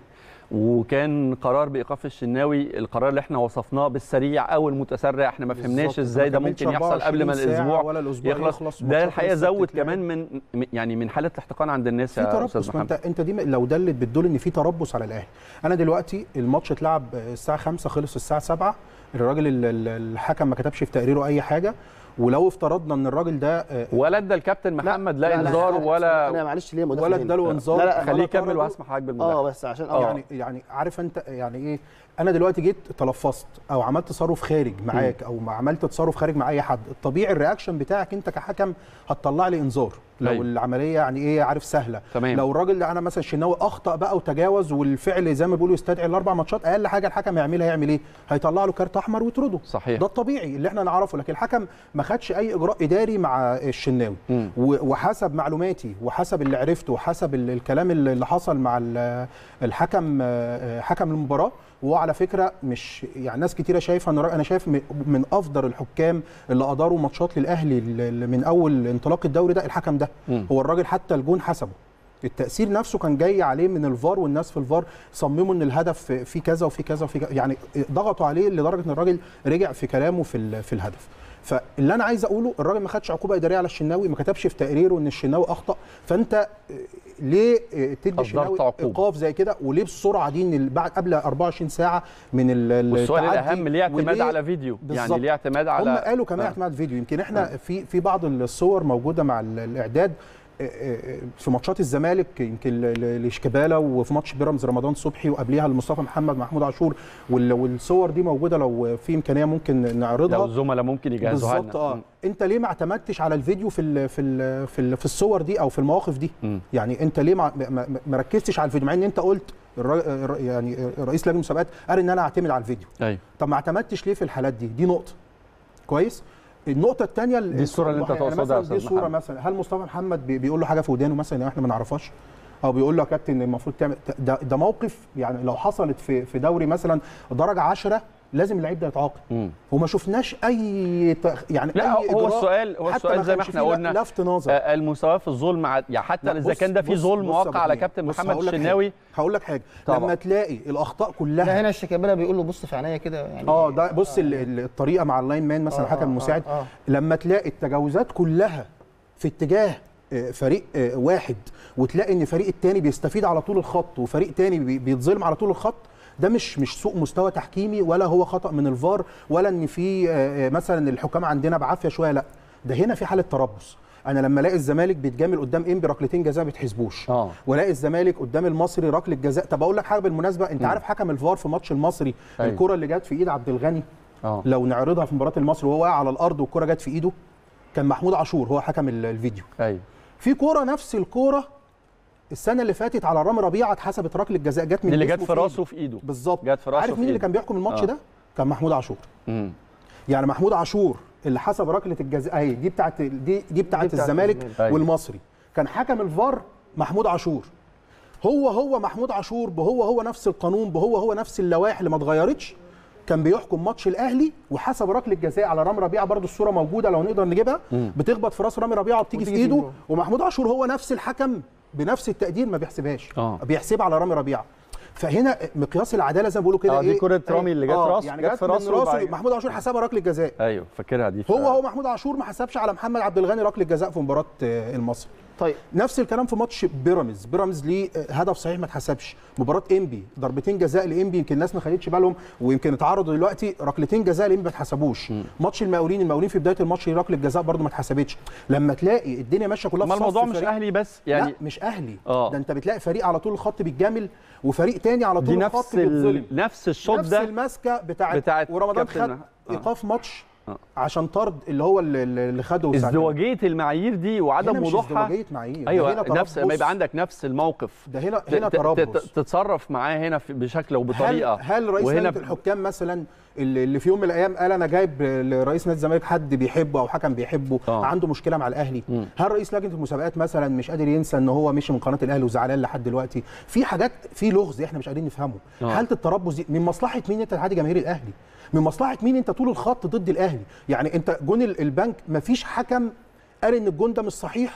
Speaker 1: وكان قرار بايقاف الشناوي القرار اللي احنا وصفناه بالسريع او المتسرع احنا ما فهمناش
Speaker 3: بالظبط.
Speaker 1: ازاي ده
Speaker 3: ما
Speaker 1: ممكن
Speaker 3: كملش
Speaker 1: يحصل قبل ما
Speaker 3: 24 ساعة
Speaker 1: الاسبوع
Speaker 3: ولا الأسبوع
Speaker 1: يخلص,
Speaker 3: يخلص
Speaker 1: ده
Speaker 3: وماتشات
Speaker 1: الحقيقه
Speaker 3: لسه
Speaker 1: زود
Speaker 3: بتتلعب.
Speaker 1: كمان من يعني من حاله الاحتقان عند الناس
Speaker 3: في
Speaker 1: يا استاذ
Speaker 3: تربص ما انت
Speaker 1: محمد
Speaker 3: انت دي لو دلت بتدل ان في تربص على الاهلي انا دلوقتي الماتش اتلعب الساعه 5 خلص الساعه 7 الراجل ال- ال- الحكم ما كتبش في تقريره اي حاجه ولو افترضنا ان الراجل ده آه،
Speaker 1: ولا ادى الكابتن محمد لا, انذار
Speaker 2: لا،
Speaker 1: ولا
Speaker 2: انا معلش ليه مداخله
Speaker 3: ولا
Speaker 2: هنا؟
Speaker 3: اداله انذار
Speaker 2: لا، لا،
Speaker 1: خليه
Speaker 3: ولا
Speaker 1: يكمل
Speaker 3: طرده.
Speaker 1: وهسمح حضرتك
Speaker 2: اه
Speaker 1: بالمداخله
Speaker 2: بس عشان
Speaker 1: آه.
Speaker 2: اه
Speaker 3: يعني يعني عارف انت يعني ايه انا دلوقتي جيت تلفظت او عملت تصرف خارج معاك او ما عملت تصرف خارج مع اي حد الطبيعي الرياكشن بتاعك انت كحكم هتطلع لي انذار لو
Speaker 1: أيوة.
Speaker 3: العمليه يعني ايه عارف سهله
Speaker 1: تمام.
Speaker 3: لو الراجل ده انا مثلا الشناوي اخطا بقى وتجاوز والفعل زي ما بيقولوا يستدعي الاربع ماتشات اقل حاجه الحكم يعملها يعمل ايه هيطلع له كارت احمر ويطرده
Speaker 1: صحيح.
Speaker 3: ده الطبيعي اللي احنا نعرفه لكن الحكم ما خدش اي اجراء اداري مع الشناوي
Speaker 1: مم.
Speaker 3: و- وحسب معلوماتي وحسب اللي عرفته وحسب ال- الكلام اللي اللي حصل مع ال- الحكم آه، حكم المباراه وهو على فكره مش يعني ناس كتيره شايفه ان انا شايف م- من افضل الحكام اللي اداروا ماتشات للاهلي ال- ال- من اول انطلاق الدوري ده الحكم ده
Speaker 1: مم.
Speaker 3: هو الراجل حتى الجون حسبه التاثير نفسه كان جاي عليه من الفار والناس في الفار صمموا ان الهدف في كذا وفي كذا وفي كذا يعني ضغطوا عليه لدرجه ان الراجل رجع في كلامه في ال- في الهدف فاللي انا عايز اقوله الراجل ما خدش عقوبه اداريه على الشناوي ما كتبش في تقريره ان الشناوي اخطا فانت آه، ليه آه، تدي
Speaker 1: أصدرت
Speaker 3: الشناوي
Speaker 1: عقوبة.
Speaker 3: ايقاف زي كده وليه بالسرعه دي ان ال- بعد قبل 24 ساعه من ال-
Speaker 1: والسؤال
Speaker 3: التعدي
Speaker 1: الاهم ليه اعتماد
Speaker 3: وليه-
Speaker 1: على فيديو يعني
Speaker 3: بالظبط.
Speaker 1: ليه اعتماد
Speaker 3: هم
Speaker 1: على
Speaker 3: قالوا كمان
Speaker 1: آه.
Speaker 3: اعتماد فيديو يمكن احنا في في بعض الصور موجوده مع ال- الاعداد آه، آه، في ماتشات الزمالك يمكن ل- ل- لشيكابالا وفي ماتش بيراميدز رمضان صبحي وقبليها لمصطفى محمد محمود عاشور وال- والصور دي موجوده لو في امكانيه ممكن نعرضها
Speaker 1: لو الزملاء ممكن يجهزوها
Speaker 3: بالظبط
Speaker 1: لنا
Speaker 3: اه
Speaker 1: مم.
Speaker 3: انت ليه ما اعتمدتش على الفيديو في ال في ال في, ال في الصور دي او في المواقف دي
Speaker 1: مم.
Speaker 3: يعني انت ليه ما, ما, ما- ما ركزتش على الفيديو مع ان انت قلت الر- الر- يعني رئيس لجنه المسابقات قال ان انا اعتمد على الفيديو
Speaker 1: ايوه
Speaker 3: طب ما اعتمدتش ليه في الحالات دي دي نقطه كويس النقطة الثانية
Speaker 1: دي الصورة اللي أنت تقصدها يا
Speaker 3: دي
Speaker 1: أستاذ
Speaker 3: صورة
Speaker 1: محمد.
Speaker 3: مثلا هل مصطفى محمد بي- بيقول له حاجة في ودانه مثلا يعني احنا ما نعرفهاش او بيقول له يا كابتن المفروض تعمل ده, ده موقف يعني لو حصلت في في دوري مثلا درجة 10 لازم اللعيب ده يتعاقب
Speaker 1: مم.
Speaker 3: وما شفناش اي تخ- يعني
Speaker 1: لا
Speaker 3: أي
Speaker 1: هو
Speaker 3: إجراء
Speaker 1: السؤال هو
Speaker 3: حتى
Speaker 1: السؤال زي ما
Speaker 3: كانش
Speaker 1: احنا
Speaker 3: فيه
Speaker 1: قلنا
Speaker 3: لفت نظر
Speaker 1: آه، المساواه في الظلم ع- يعني حتى
Speaker 3: لا،
Speaker 1: اذا
Speaker 3: بص-
Speaker 1: كان ده في
Speaker 3: بص-
Speaker 1: ظلم
Speaker 3: بص يا
Speaker 1: موقع على
Speaker 3: أبو
Speaker 1: كابتن
Speaker 3: بص
Speaker 1: محمد
Speaker 3: هقول لك حاجة.
Speaker 1: الشناوي
Speaker 3: هقول لك حاجه
Speaker 1: طبعا.
Speaker 3: لما تلاقي الاخطاء
Speaker 2: لا
Speaker 3: كلها
Speaker 2: هنا الشيكابالا بيقول له بص في عينيا كده يعني
Speaker 3: اه ده بص ال- ال- الطريقه مع اللاين مان مثلا
Speaker 2: آه،
Speaker 3: الحكم
Speaker 2: آه،
Speaker 3: المساعد
Speaker 2: آه، آه.
Speaker 3: لما تلاقي التجاوزات كلها في اتجاه آه، فريق آه، واحد وتلاقي ان فريق التاني بيستفيد على طول الخط وفريق تاني بي- بيتظلم على طول الخط ده مش مش سوء مستوى تحكيمي ولا هو خطا من الفار ولا ان في آه، آه، مثلا الحكام عندنا بعافيه شويه لا ده هنا في حاله تربص انا لما الاقي الزمالك بيتجامل قدام انبي ركلتين جزاء ما بيتحسبوش
Speaker 1: آه.
Speaker 3: والاقي الزمالك قدام المصري ركله جزاء طب اقول لك حاجه بالمناسبه انت عارف حكم الفار في ماتش المصري
Speaker 1: أيوة.
Speaker 3: الكره اللي جت في ايد عبد الغني
Speaker 1: اه
Speaker 3: لو نعرضها في مباراه المصري وهو واقع على الارض والكره جت في ايده كان محمود عاشور هو حكم ال- الفيديو
Speaker 1: ايوه
Speaker 3: في كوره نفس الكوره السنه اللي فاتت على رامي ربيعه اتحسبت ركله جزاء جت من
Speaker 1: دي اللي
Speaker 3: جسمه
Speaker 1: جت في
Speaker 3: إيده.
Speaker 1: راسه في ايده
Speaker 3: بالظبط
Speaker 1: جت في راسه
Speaker 3: عارف
Speaker 1: في
Speaker 3: مين اللي
Speaker 1: إيده.
Speaker 3: كان بيحكم الماتش
Speaker 1: آه.
Speaker 3: ده كان محمود عاشور
Speaker 1: مم.
Speaker 3: يعني محمود عاشور اللي حسب ركله الجزاء اهي دي بتاعت دي دي بتاعت
Speaker 2: بتاعت
Speaker 3: الزمالك
Speaker 2: الزمالك.
Speaker 1: أيوة.
Speaker 3: والمصري كان حكم الفار محمود عاشور هو هو محمود عاشور بهو هو نفس القانون بهو هو نفس اللوائح اللي ما اتغيرتش كان بيحكم ماتش الاهلي وحسب ركله جزاء على رامي ربيعه برضو الصوره موجوده لو نقدر نجيبها بتخبط في راس رامي ربيعه وبتيجي في
Speaker 2: وتيجي في
Speaker 3: ايده
Speaker 2: إيده.
Speaker 3: ومحمود عاشور هو نفس الحكم بنفس التقدير ما بيحسبهاش
Speaker 1: آه.
Speaker 3: بيحسبها على رامي ربيعه فهنا مقياس العداله زي ما بيقولوا كده
Speaker 1: اه دي
Speaker 3: إيه؟
Speaker 1: كره رامي اللي جت
Speaker 3: آه،
Speaker 1: راسه
Speaker 3: يعني
Speaker 1: جت
Speaker 3: جت
Speaker 1: في
Speaker 3: من
Speaker 1: راسه
Speaker 3: راسه
Speaker 1: وبعد-
Speaker 3: محمود عاشور حسبها ركله جزاء
Speaker 1: ايوه فاكرها دي
Speaker 3: هو هو محمود عاشور ما حسبش على محمد عبد الغني ركله جزاء في مباراه آه، المصري
Speaker 2: طيب
Speaker 3: نفس الكلام في ماتش بيراميدز بيراميدز ليه آه، هدف صحيح ما اتحسبش مباراه انبي ضربتين جزاء لانبي يمكن الناس ما خدتش بالهم ويمكن اتعرضوا دلوقتي ركلتين جزاء لانبي ما اتحسبوش ماتش المقاولين المقاولين في بدايه الماتش ركله جزاء برده ما اتحسبتش لما تلاقي الدنيا ماشيه كلها
Speaker 1: ما
Speaker 3: في صف
Speaker 1: الموضوع مش
Speaker 3: فريق-
Speaker 1: اهلي بس
Speaker 3: يعني
Speaker 1: يعني
Speaker 3: لا مش اهلي
Speaker 1: آه.
Speaker 3: ده انت بتلاقي فريق على طول الخط بيتجامل وفريق تاني على
Speaker 1: دي
Speaker 3: طول
Speaker 1: نفس
Speaker 3: الخط بيتظلم
Speaker 1: ال... نفس الشوط
Speaker 3: نفس
Speaker 1: ده
Speaker 3: الماسكه بتاعت,
Speaker 1: بتاعت
Speaker 3: ورمضان
Speaker 1: كابتن-
Speaker 3: خد
Speaker 1: آه.
Speaker 3: ايقاف ماتش
Speaker 1: آه.
Speaker 3: عشان طرد اللي هو اللي, اللي خده ساعتها.
Speaker 1: ازدواجيه المعايير دي وعدم
Speaker 3: هنا مش
Speaker 1: وضوحها
Speaker 3: ازدواجيه معايير ده هنا
Speaker 1: ايوه
Speaker 3: تربص.
Speaker 1: نفس ما يبقى عندك نفس الموقف
Speaker 3: ده هنا
Speaker 1: ت-
Speaker 3: هنا
Speaker 1: ت- ت-
Speaker 3: تربص
Speaker 1: تتصرف معاه هنا في- بشكل
Speaker 3: هل
Speaker 1: وبطريقه
Speaker 3: هل رئيس
Speaker 1: وهنا
Speaker 3: لجنه الحكام مثلا اللي اللي في يوم من الايام قال انا جايب لرئيس نادي الزمالك حد بيحبه او حكم بيحبه
Speaker 1: آه.
Speaker 3: عنده مشكله مع الاهلي
Speaker 1: مم.
Speaker 3: هل رئيس لجنه المسابقات مثلا مش قادر ينسى ان هو مشي من قناه الاهلي وزعلان لحد دلوقتي في حاجات في لغز احنا مش قادرين نفهمه
Speaker 1: آه.
Speaker 3: حاله التربص دي من مصلحه مين انت تحدي جماهير الاهلي من مصلحه مين انت طول الخط ضد الاهلي يعني انت جون ال- البنك مفيش حكم قال ان الجون ده مش صحيح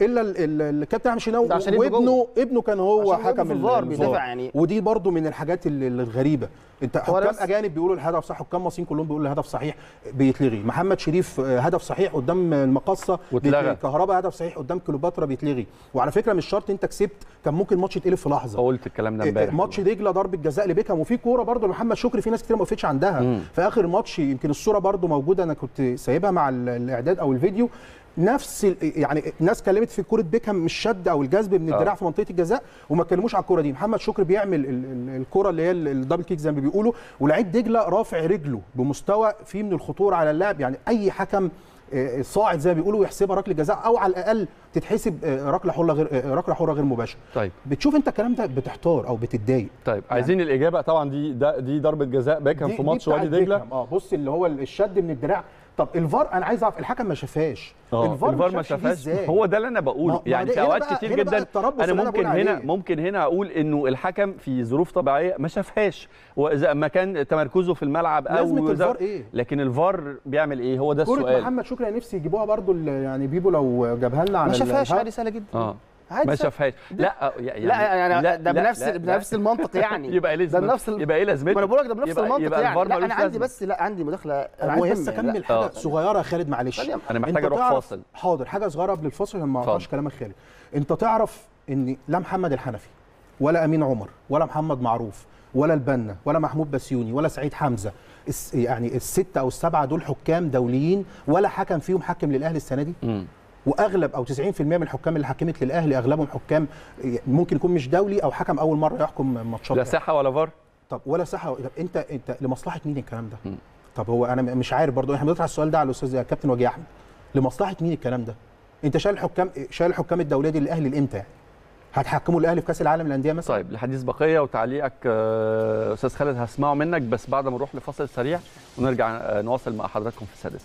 Speaker 3: الا ال- ال- الكابتن احمد شناوي
Speaker 2: ده عشان ابنه
Speaker 3: وابنه ابنه كان هو
Speaker 2: عشان ابنه
Speaker 3: حكم
Speaker 2: في الفار
Speaker 3: ال-
Speaker 2: بيدافع يعني.
Speaker 3: ودي برضو من الحاجات ال- ال- الغريبه انت
Speaker 2: هو
Speaker 3: حكام
Speaker 2: بس-
Speaker 3: اجانب بيقولوا الهدف صح حكام مصريين كلهم بيقولوا الهدف صحيح بيتلغي محمد شريف آه، هدف صحيح قدام المقصه
Speaker 1: واتلغى.
Speaker 3: بيتلغي. كهربا هدف صحيح قدام كليوباترا بيتلغي وعلى فكره مش شرط انت كسبت كان ممكن الماتش يتقلب في لحظه
Speaker 1: قلت الكلام ده امبارح
Speaker 3: ماتش دجله ضربه جزاء لبيكهام وفي كوره برضو لمحمد شكري في ناس كتير ما وقفتش عندها في اخر الماتش يمكن الصوره برضو موجوده انا كنت سايبها مع ال- الاعداد او الفيديو نفس ال- يعني ناس كلمت في كوره بيكهام مش شد او الجذب من الدراع
Speaker 1: آه.
Speaker 3: في منطقه الجزاء وما اتكلموش على الكوره دي محمد شكري بيعمل ال- ال- الكوره اللي هي ال- الدبل كيك زي ما بيقولوا ولاعيب دجله رافع رجله بمستوى فيه من الخطوره على اللاعب يعني اي حكم آه، صاعد زي ما بيقولوا يحسبها ركله جزاء او على الاقل تتحسب آه، ركله حره غير آه، ركله حره غير مباشره
Speaker 1: طيب
Speaker 3: بتشوف انت الكلام ده بتحتار او بتتضايق
Speaker 1: طيب عايزين الاجابه طبعا دي ده دي ضربه جزاء بيكهام
Speaker 3: دي-
Speaker 1: في
Speaker 3: دي
Speaker 1: ماتش
Speaker 3: بتاعت
Speaker 1: وادي دجله
Speaker 3: بيكهام. اه بص اللي هو الشد من الدراع طب الفار انا عايز اعرف الحكم ما شافهاش
Speaker 1: اه الفار ما
Speaker 3: دي
Speaker 1: شافهاش
Speaker 3: إزاي؟
Speaker 1: هو ده اللي انا
Speaker 3: ما-
Speaker 1: بقوله
Speaker 3: ما
Speaker 1: يعني
Speaker 3: ده-
Speaker 1: في
Speaker 3: هنا
Speaker 1: اوقات
Speaker 3: بقى-
Speaker 1: كتير
Speaker 3: هنا بقى
Speaker 1: جدا
Speaker 3: التربص
Speaker 1: انا
Speaker 3: اللي أنا
Speaker 1: ممكن
Speaker 3: بقول
Speaker 1: هنا
Speaker 3: عليه.
Speaker 1: ممكن هنا اقول انه الحكم في ظروف طبيعيه ما شافهاش واذا ما كان تمركزه في الملعب او
Speaker 3: لازمة
Speaker 1: إذا-
Speaker 3: الفار إيه؟
Speaker 1: لكن الفار بيعمل ايه هو ده
Speaker 3: كوره
Speaker 1: السؤال
Speaker 3: محمد شكري أنا نفسي يجيبوها برضو ال- يعني بيبو لو جابها لنا على
Speaker 2: ما شافهاش
Speaker 3: الهوا.
Speaker 2: عادي سهله جدا
Speaker 1: اه
Speaker 2: عادي
Speaker 1: ما
Speaker 2: سهلة.
Speaker 1: شافهاش لا يعني
Speaker 2: لا يعني
Speaker 1: لا
Speaker 2: ده
Speaker 1: لا
Speaker 2: بنفس
Speaker 1: لا
Speaker 2: بنفس المنطق يعني
Speaker 1: يبقى ايه
Speaker 2: ده
Speaker 1: لازمته
Speaker 2: بنفس ال-
Speaker 1: يبقى ايه لازمته
Speaker 2: ما انا بقول لك ده بنفس
Speaker 1: يبقى-
Speaker 2: المنطق
Speaker 1: يبقى
Speaker 2: يعني
Speaker 1: الفار
Speaker 2: لا
Speaker 1: ملوش
Speaker 2: انا عندي
Speaker 1: لازمة.
Speaker 2: بس لا عندي مداخله
Speaker 3: انا عايز
Speaker 2: مهمه
Speaker 3: بس
Speaker 2: لا.
Speaker 3: اكمل حاجه
Speaker 1: آه.
Speaker 3: صغيره يا خالد معلش
Speaker 2: ثانية.
Speaker 1: أنا محتاج
Speaker 3: أنت
Speaker 1: أروح
Speaker 3: تعرف-
Speaker 1: فاصل.
Speaker 3: حاضر حاجه صغيره قبل الفاصل عشان ما اقطعش
Speaker 1: اتفضل.
Speaker 3: كلامك خالد انت تعرف ان لا محمد الحنفي ولا امين عمر ولا محمد معروف ولا البنا ولا محمود بسيوني ولا سعيد حمزه الس- يعني الستة او السبعه دول حكام دوليين ولا حكم فيهم حكم للاهلي السنه دي
Speaker 1: مم.
Speaker 3: واغلب او 90% من الحكام اللي حكمت للاهلي اغلبهم حكام ممكن يكون مش دولي او حكم اول مره يحكم ماتشات
Speaker 1: لا ساحه ولا فار
Speaker 3: طب ولا صحه طب انت انت لمصلحه مين الكلام ده؟ طب هو انا م- مش عارف برضو احنا بنطرح السؤال ده على الاستاذ كابتن وجيه احمد لمصلحه مين الكلام ده؟ انت شايل الحكام شايل الحكام الدوليه دي الاهلي لامتى يعني؟ هتحكموا الاهلي في كاس العالم للانديه مثلا؟
Speaker 1: طيب الحديث بقيه وتعليقك آه، استاذ خالد هسمعه منك بس بعد ما نروح لفاصل سريع ونرجع آه، نواصل مع حضراتكم في السادسه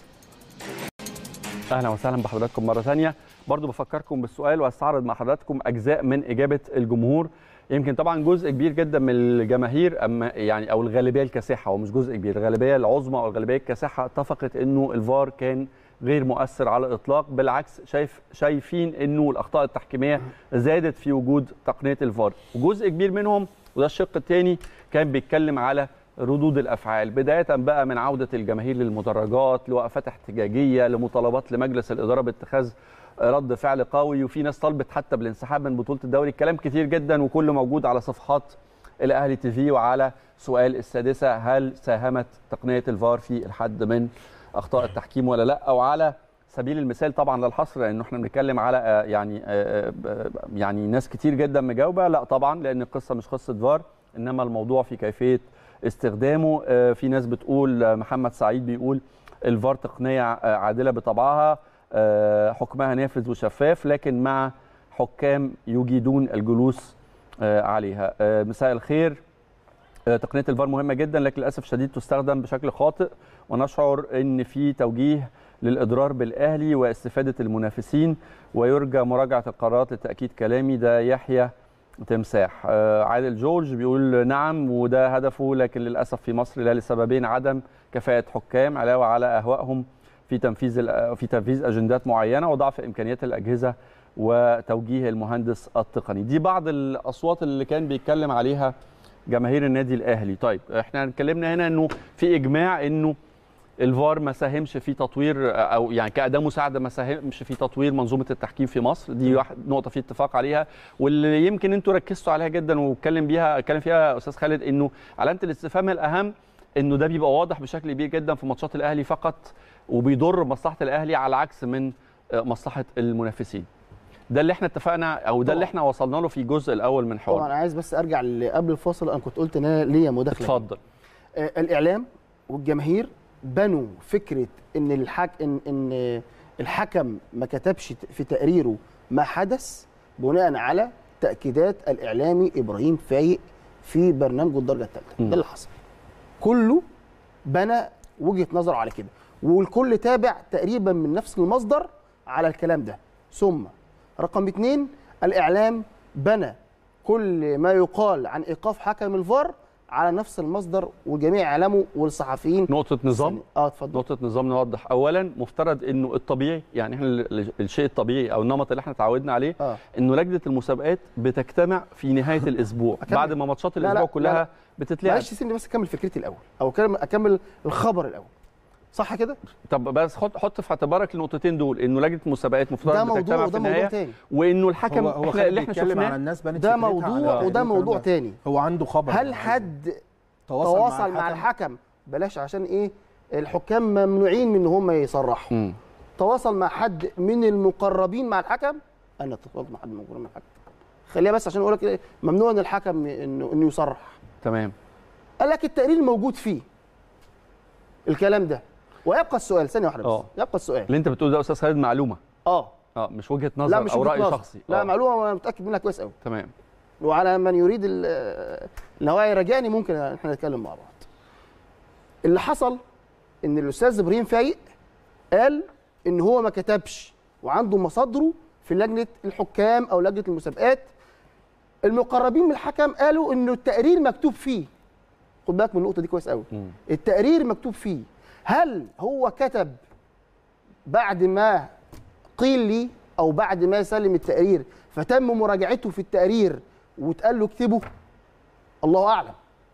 Speaker 1: اهلا وسهلا بحضراتكم مره ثانيه برضو بفكركم بالسؤال وهستعرض مع حضراتكم اجزاء من اجابه الجمهور يمكن طبعا جزء كبير جدا من الجماهير اما يعني او الغالبيه الكاسحه هو مش جزء كبير الغالبيه العظمى او الغالبيه الكاسحه اتفقت انه الفار كان غير مؤثر على الاطلاق بالعكس شايف شايفين انه الاخطاء التحكيميه زادت في وجود تقنيه الفار وجزء كبير منهم وده الشق الثاني كان بيتكلم على ردود الافعال بدايه بقى من عوده الجماهير للمدرجات لوقفات احتجاجيه لمطالبات لمجلس الاداره باتخاذ رد فعل قوي وفي ناس طلبت حتى بالانسحاب من بطوله الدوري كلام كتير جدا وكله موجود على صفحات الاهلي تي في وعلى سؤال السادسه هل ساهمت تقنيه الفار في الحد من اخطاء التحكيم ولا لا او على سبيل المثال طبعا لا الحصر لانه احنا بنتكلم على آه، يعني آه، آه، يعني ناس كتير جدا مجاوبه لا طبعا لان القصه مش قصه فار انما الموضوع في كيفيه استخدامه آه، في ناس بتقول آه، محمد سعيد بيقول الفار تقنيه آه، عادله بطبعها آه، حكمها نافذ وشفاف لكن مع حكام يجيدون الجلوس آه، عليها آه، مساء الخير آه، تقنيه الفار مهمه جدا لكن للاسف الشديد تستخدم بشكل خاطئ ونشعر ان في توجيه للاضرار بالاهلي واستفاده المنافسين ويرجى مراجعه القرارات لتاكيد كلامي ده يحيى تمساح آه، عادل جورج بيقول نعم وده هدفه لكن للاسف في مصر لا لسببين عدم كفاءه حكام علاوه على اهوائهم في تنفيذ الأ- في تنفيذ اجندات معينه وضعف امكانيات الاجهزه وتوجيه المهندس التقني دي بعض الاصوات اللي كان بيتكلم عليها جماهير النادي الاهلي طيب احنا اتكلمنا هنا انه في اجماع انه الفار ما ساهمش في تطوير او يعني كاداه مساعده ما ساهمش في تطوير منظومه التحكيم في مصر دي واحد نقطه في اتفاق عليها واللي يمكن انتوا ركزتوا عليها جدا واتكلم بيها اتكلم فيها استاذ خالد انه علامه الاستفهام الاهم انه ده بيبقى واضح بشكل كبير جدا في ماتشات الاهلي فقط وبيضر مصلحه الاهلي على عكس من مصلحه المنافسين ده اللي احنا اتفقنا او ده اللي احنا وصلنا له في الجزء الاول من
Speaker 2: طبعا
Speaker 1: حوار
Speaker 2: انا عايز بس ارجع ل- قبل الفاصل انا كنت قلت ان انا ليا مداخله
Speaker 1: اتفضل
Speaker 2: آه، الاعلام والجماهير بنوا فكره ان الحك ان ان الحكم ما كتبش في تقريره ما حدث بناء على تاكيدات الاعلامي ابراهيم فايق في برنامجه الدرجه الثالثه
Speaker 1: مم.
Speaker 2: ده اللي حصل كله بنى وجهه نظره على كده والكل تابع تقريبا من نفس المصدر على الكلام ده ثم رقم اثنين الاعلام بنى كل ما يقال عن ايقاف حكم الفار على نفس المصدر وجميع اعلامه والصحفيين
Speaker 1: نقطه نظام
Speaker 2: اه اتفضل
Speaker 1: نقطة نظام نوضح، أولاً مفترض إنه الطبيعي يعني إحنا ال- الشيء الطبيعي أو النمط اللي إحنا اتعودنا عليه
Speaker 2: اه
Speaker 1: إنه لجنة المسابقات بتجتمع في نهاية الأسبوع
Speaker 2: أكمل.
Speaker 1: بعد ما ماتشات
Speaker 2: لا، لا،
Speaker 1: الأسبوع
Speaker 2: لا، لا.
Speaker 1: كلها بتتلعب
Speaker 2: معلش سيبني بس اكمل فكرتي الاول او أكمل- اكمل الخبر الاول صح كده
Speaker 1: طب بس حط حط في اعتبارك النقطتين دول إنه لجنة المسابقات
Speaker 2: ده
Speaker 1: مفترض
Speaker 2: موضوع
Speaker 1: بتجتمع في
Speaker 2: وده موضوع
Speaker 1: النهاية
Speaker 2: تاني
Speaker 1: وإنه الحكم
Speaker 3: هو هو
Speaker 1: إحنا
Speaker 3: خالد
Speaker 1: اللي إحنا
Speaker 3: بيتكلم على
Speaker 1: شفناه
Speaker 3: الناس بنت
Speaker 2: ده
Speaker 3: فكرتها
Speaker 2: موضوع
Speaker 3: على
Speaker 2: وده
Speaker 3: الكلام
Speaker 2: موضوع
Speaker 3: ده.
Speaker 2: تاني
Speaker 3: هو عنده خبر
Speaker 2: هل
Speaker 3: يعني.
Speaker 2: حد
Speaker 3: تواصل,
Speaker 2: تواصل مع الحكم بلاش عشان ايه الحكام ممنوعين من ان هم يصرحوا
Speaker 1: مم.
Speaker 2: تواصل مع حد من المقربين مع الحكم انا تواصلت مع حد من المقربين مع الحكم خليها بس عشان اقول لك إيه، ممنوع ان الحكم انه انه يصرح
Speaker 1: تمام
Speaker 2: قال لك التقرير الموجود فيه الكلام ده ويبقى السؤال ثانيه واحده بس
Speaker 1: آه.
Speaker 2: يبقى السؤال
Speaker 1: اللي أنت بتقوله ده يا أستاذ خالد معلومة
Speaker 2: اه
Speaker 1: أه مش وجهة
Speaker 2: لا
Speaker 1: نظر
Speaker 2: مش
Speaker 1: أو
Speaker 2: وجهة
Speaker 1: رأي
Speaker 2: نظر.
Speaker 1: شخصي
Speaker 2: لا
Speaker 1: آه.
Speaker 2: معلومه وانا متاكد منها كويس قوي
Speaker 1: تمام
Speaker 2: وعلى من يريد ال- ان هو يراجعني ممكن احنا نتكلم مع بعض اللي حصل ان الاستاذ ابراهيم فايق قال ان هو ما كتبش وعنده مصادره في لجنه الحكام او لجنه المسابقات المقربين من الحكم قالوا انه التقرير مكتوب فيه خد بالك من النقطه دي كويس قوي
Speaker 1: مم.
Speaker 2: التقرير مكتوب فيه هل هو كتب بعد ما قيل لي او بعد ما سلم التقرير فتم مراجعته في التقرير واتقال له اكتبه الله اعلم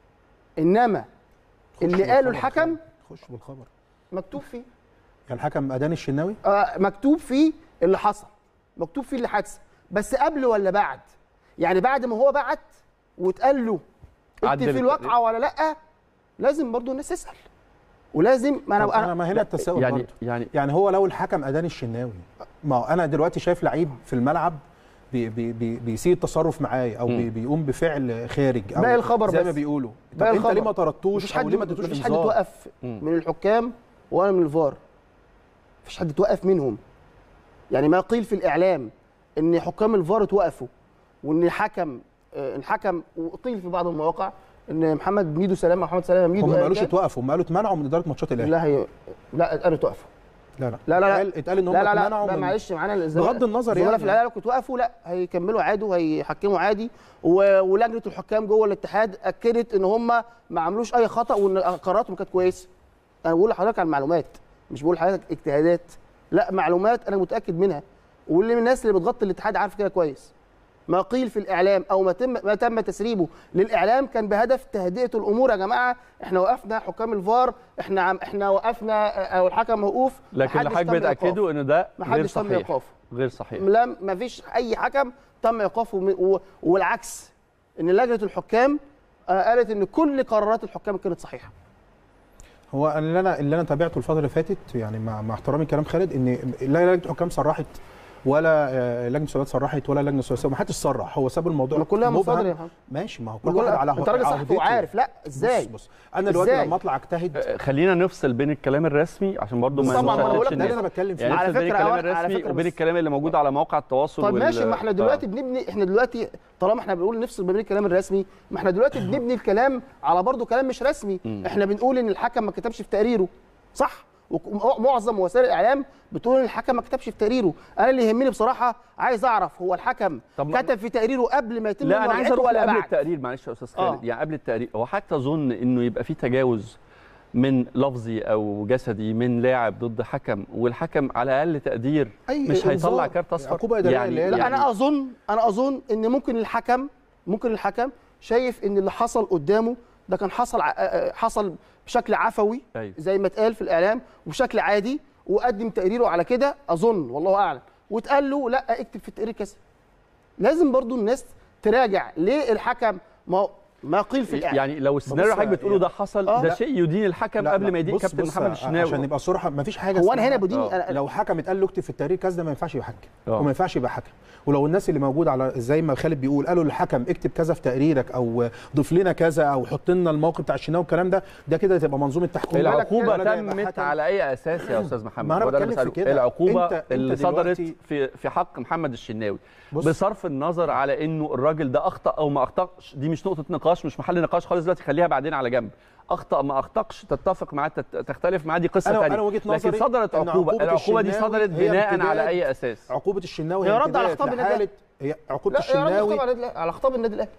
Speaker 2: انما اللي
Speaker 3: خش
Speaker 2: قاله
Speaker 3: بالخبر
Speaker 2: الحكم
Speaker 3: كده. خش بالخبر
Speaker 2: مكتوب فيه
Speaker 3: كان الحكم اداني الشناوي
Speaker 2: آه مكتوب فيه اللي حصل مكتوب فيه اللي حدث بس قبل ولا بعد يعني بعد ما هو بعت واتقال له انت
Speaker 1: عدل
Speaker 2: في
Speaker 1: التقرير.
Speaker 2: الواقعه ولا لا لازم برضو الناس تسال ولازم ما
Speaker 3: طب
Speaker 2: انا
Speaker 3: انا ما هنا التساؤل
Speaker 1: يعني
Speaker 3: برضه.
Speaker 1: يعني
Speaker 3: يعني هو لو الحكم اداني الشناوي ما هو انا دلوقتي شايف لعيب في الملعب بي بي بي بيسيء التصرف معايا او بي بيقوم بفعل خارج او
Speaker 2: باقي الخبر
Speaker 3: زي
Speaker 2: بس.
Speaker 3: ما بيقولوا طب
Speaker 2: باقي
Speaker 3: انت
Speaker 2: الخبر.
Speaker 3: ليه ما طردتوش
Speaker 2: مفيش
Speaker 3: او
Speaker 2: حد
Speaker 3: ليه ما اديتوش
Speaker 2: مفيش حد
Speaker 3: انذار
Speaker 2: توقف
Speaker 1: مم.
Speaker 2: من الحكام ولا من الفار مفيش حد توقف منهم يعني ما قيل في الاعلام ان حكام الفار توقفوا وان الحكم آه، الحكم وقيل في بعض المواقع ان محمد ميدو سلامه محمد سلامه ميدو
Speaker 3: هم ما
Speaker 2: آه،
Speaker 3: قالوش
Speaker 2: كان-
Speaker 3: اتوقفوا هم قالوا اتمنعوا من اداره ماتشات الاهلي
Speaker 2: لا هي لا قالوا توقفوا
Speaker 3: لا لا
Speaker 2: لا لا لا
Speaker 3: اتقال- اتقال ان هم
Speaker 2: لا لا لا,
Speaker 3: اتمنعوا
Speaker 2: لا
Speaker 3: من
Speaker 2: معلش معانا
Speaker 3: بغض النظر
Speaker 2: يعني
Speaker 3: يعني.
Speaker 2: في الاعلام كنت وقفوا لا هيكملوا عادي وهيحكموا عادي و- ولجنه الحكام جوه الاتحاد اكدت ان هم ما عملوش اي خطا وان قراراتهم كانت كويسه انا بقول لحضرتك على المعلومات مش بقول لحضرتك اجتهادات لا معلومات انا متاكد منها واللي من الناس اللي بتغطي الاتحاد عارف كده كويس ما قيل في الاعلام او ما تم ما تم تسريبه للاعلام كان بهدف تهدئه الامور يا جماعه احنا وقفنا حكام الفار احنا عم احنا وقفنا او الحكم موقوف
Speaker 1: لكن اللي
Speaker 2: محدش
Speaker 1: حضرتك
Speaker 2: تم إيقافه.
Speaker 1: بتاكده ان ده
Speaker 2: ما
Speaker 1: غير
Speaker 2: حدش تم
Speaker 1: صحيح
Speaker 2: ايقافه
Speaker 1: غير صحيح
Speaker 2: لا ما فيش اي حكم تم ايقافه من- و- والعكس ان لجنه الحكام آه، قالت ان كل قرارات الحكام كانت صحيحه
Speaker 3: هو اللي انا اللي انا تابعته الفتره اللي فاتت يعني مع, مع احترامي كلام خالد ان لا لجنه الحكام صرحت ولا آه، لجنه السؤالات صرحت ولا لجنه الثلاثيه ما حدش صرح هو ساب الموضوع
Speaker 2: ما كلها
Speaker 3: مبهم.
Speaker 2: مصادر يا محمد
Speaker 3: ماشي ما هو
Speaker 2: ما
Speaker 3: كل واحد
Speaker 2: كلها-
Speaker 3: على
Speaker 2: انت راجل صح
Speaker 3: عهدته.
Speaker 2: وعارف لا ازاي
Speaker 3: بص بص انا دلوقتي
Speaker 2: إزاي؟
Speaker 3: لما اطلع اجتهد
Speaker 1: آه، خلينا نفصل بين الكلام الرسمي عشان برضو ما
Speaker 2: طبعاً، ما أنا بقول
Speaker 1: نشتتش
Speaker 2: لك
Speaker 3: ده اللي
Speaker 1: الناس
Speaker 3: انا بتكلم فيه
Speaker 1: يعني
Speaker 2: على
Speaker 1: نفصل بين
Speaker 2: فكرة
Speaker 1: الكلام
Speaker 2: أول- على
Speaker 1: الرسمي
Speaker 2: فكرة
Speaker 1: وبين
Speaker 2: بس.
Speaker 1: الكلام اللي موجود على مواقع التواصل
Speaker 2: طب
Speaker 1: وال-
Speaker 2: ماشي ما احنا دلوقتي
Speaker 1: آه.
Speaker 2: بنبني احنا دلوقتي طالما احنا بنقول نفصل ما بين الكلام الرسمي ما احنا دلوقتي بنبني الكلام على برضه كلام مش رسمي احنا بنقول ان الحكم ما كتبش في تقريره صح ومعظم وسائل الاعلام بتقول ان الحكم ما كتبش في تقريره انا اللي يهمني بصراحه عايز اعرف هو الحكم
Speaker 1: طب ما-
Speaker 2: كتب في تقريره قبل ما يتم
Speaker 1: لا انا عايز
Speaker 2: مراجعته
Speaker 1: اروح
Speaker 2: ولا
Speaker 1: قبل
Speaker 2: بعد
Speaker 1: التقرير معلش يا استاذ
Speaker 2: آه.
Speaker 1: خالد يعني قبل التقرير هو حتى اظن انه يبقى في تجاوز من لفظي او جسدي من لاعب ضد حكم والحكم على اقل تقدير
Speaker 3: أي
Speaker 1: مش هيطلع
Speaker 3: إنذار.
Speaker 1: كارت اصفر
Speaker 3: عقوبة إدارية اللي هي
Speaker 2: لا
Speaker 3: يعني-
Speaker 2: انا اظن انا اظن ان ممكن الحكم ممكن الحكم شايف ان اللي حصل قدامه ده كان حصل ع- آه، حصل بشكل عفوي
Speaker 1: أيوة.
Speaker 2: زي ما اتقال في الاعلام وبشكل عادي وقدم تقريره على كده اظن والله اعلم واتقال له لا اكتب في التقرير كذا لازم برضو الناس تراجع ليه الحكم ما ما قيل في الاعلام
Speaker 1: يعني لو السيناريو
Speaker 3: بص،
Speaker 1: اللي حضرتك بتقوله ده حصل
Speaker 2: آه.
Speaker 1: ده
Speaker 2: لا.
Speaker 1: شيء يدين الحكم
Speaker 3: لا،
Speaker 1: قبل
Speaker 3: لا،
Speaker 1: ما يدين
Speaker 3: بص-
Speaker 1: كابتن
Speaker 3: بص،
Speaker 1: محمد الشناوي
Speaker 3: عشان نبقى صراحه ما فيش حاجه
Speaker 2: هو انا هنا
Speaker 3: اسمها-
Speaker 2: بديني
Speaker 1: آه.
Speaker 2: أنا
Speaker 3: لو حكم اتقال له اكتب في التقرير كذا ده ما ينفعش يبقى حكم
Speaker 1: آه.
Speaker 3: وما ينفعش يبقى حكم ولو الناس اللي موجوده على زي ما خالد بيقول قالوا للحكم اكتب كذا في تقريرك او ضيف لنا كذا او حط لنا الموقف بتاع الشناوي والكلام ده ده كده تبقى منظومه تحكيم
Speaker 1: العقوبه
Speaker 3: ولا ده يبقى
Speaker 1: تمت
Speaker 3: حكم.
Speaker 1: على اي اساس يا استاذ محمد
Speaker 3: ما أنا
Speaker 1: هو ده اللي
Speaker 3: بتكلم في
Speaker 1: بسأله.
Speaker 3: كده.
Speaker 1: العقوبه
Speaker 3: أنت- أنت
Speaker 1: اللي صدرت
Speaker 3: دلوقتي-
Speaker 1: في في حق محمد الشناوي
Speaker 3: بص.
Speaker 1: بصرف النظر على انه الراجل ده اخطا او ما اخطاش دي مش نقطه نقاش مش محل نقاش خالص دلوقتي خليها بعدين على جنب اخطا ما اخطاش تتفق معاه تت- تختلف معاه دي قصه
Speaker 3: أنا-
Speaker 1: ثانيه
Speaker 3: أنا وجهة
Speaker 1: لكن
Speaker 3: نظري
Speaker 1: صدرت
Speaker 3: إن
Speaker 1: عقوبه
Speaker 3: عقوبة
Speaker 1: العقوبه دي
Speaker 3: الشناوي
Speaker 1: صدرت
Speaker 3: هي
Speaker 1: بناء
Speaker 3: امتداد
Speaker 1: على اي اساس
Speaker 3: عقوبه الشناوي
Speaker 2: هي
Speaker 3: هي
Speaker 2: رد على
Speaker 3: امتداد
Speaker 2: خطاب النادي
Speaker 3: لحالة- هي عقوبه
Speaker 2: لا يا رب
Speaker 3: الشناوي
Speaker 2: خطاب على النادي الأهلي- على خطاب النادي الاهلي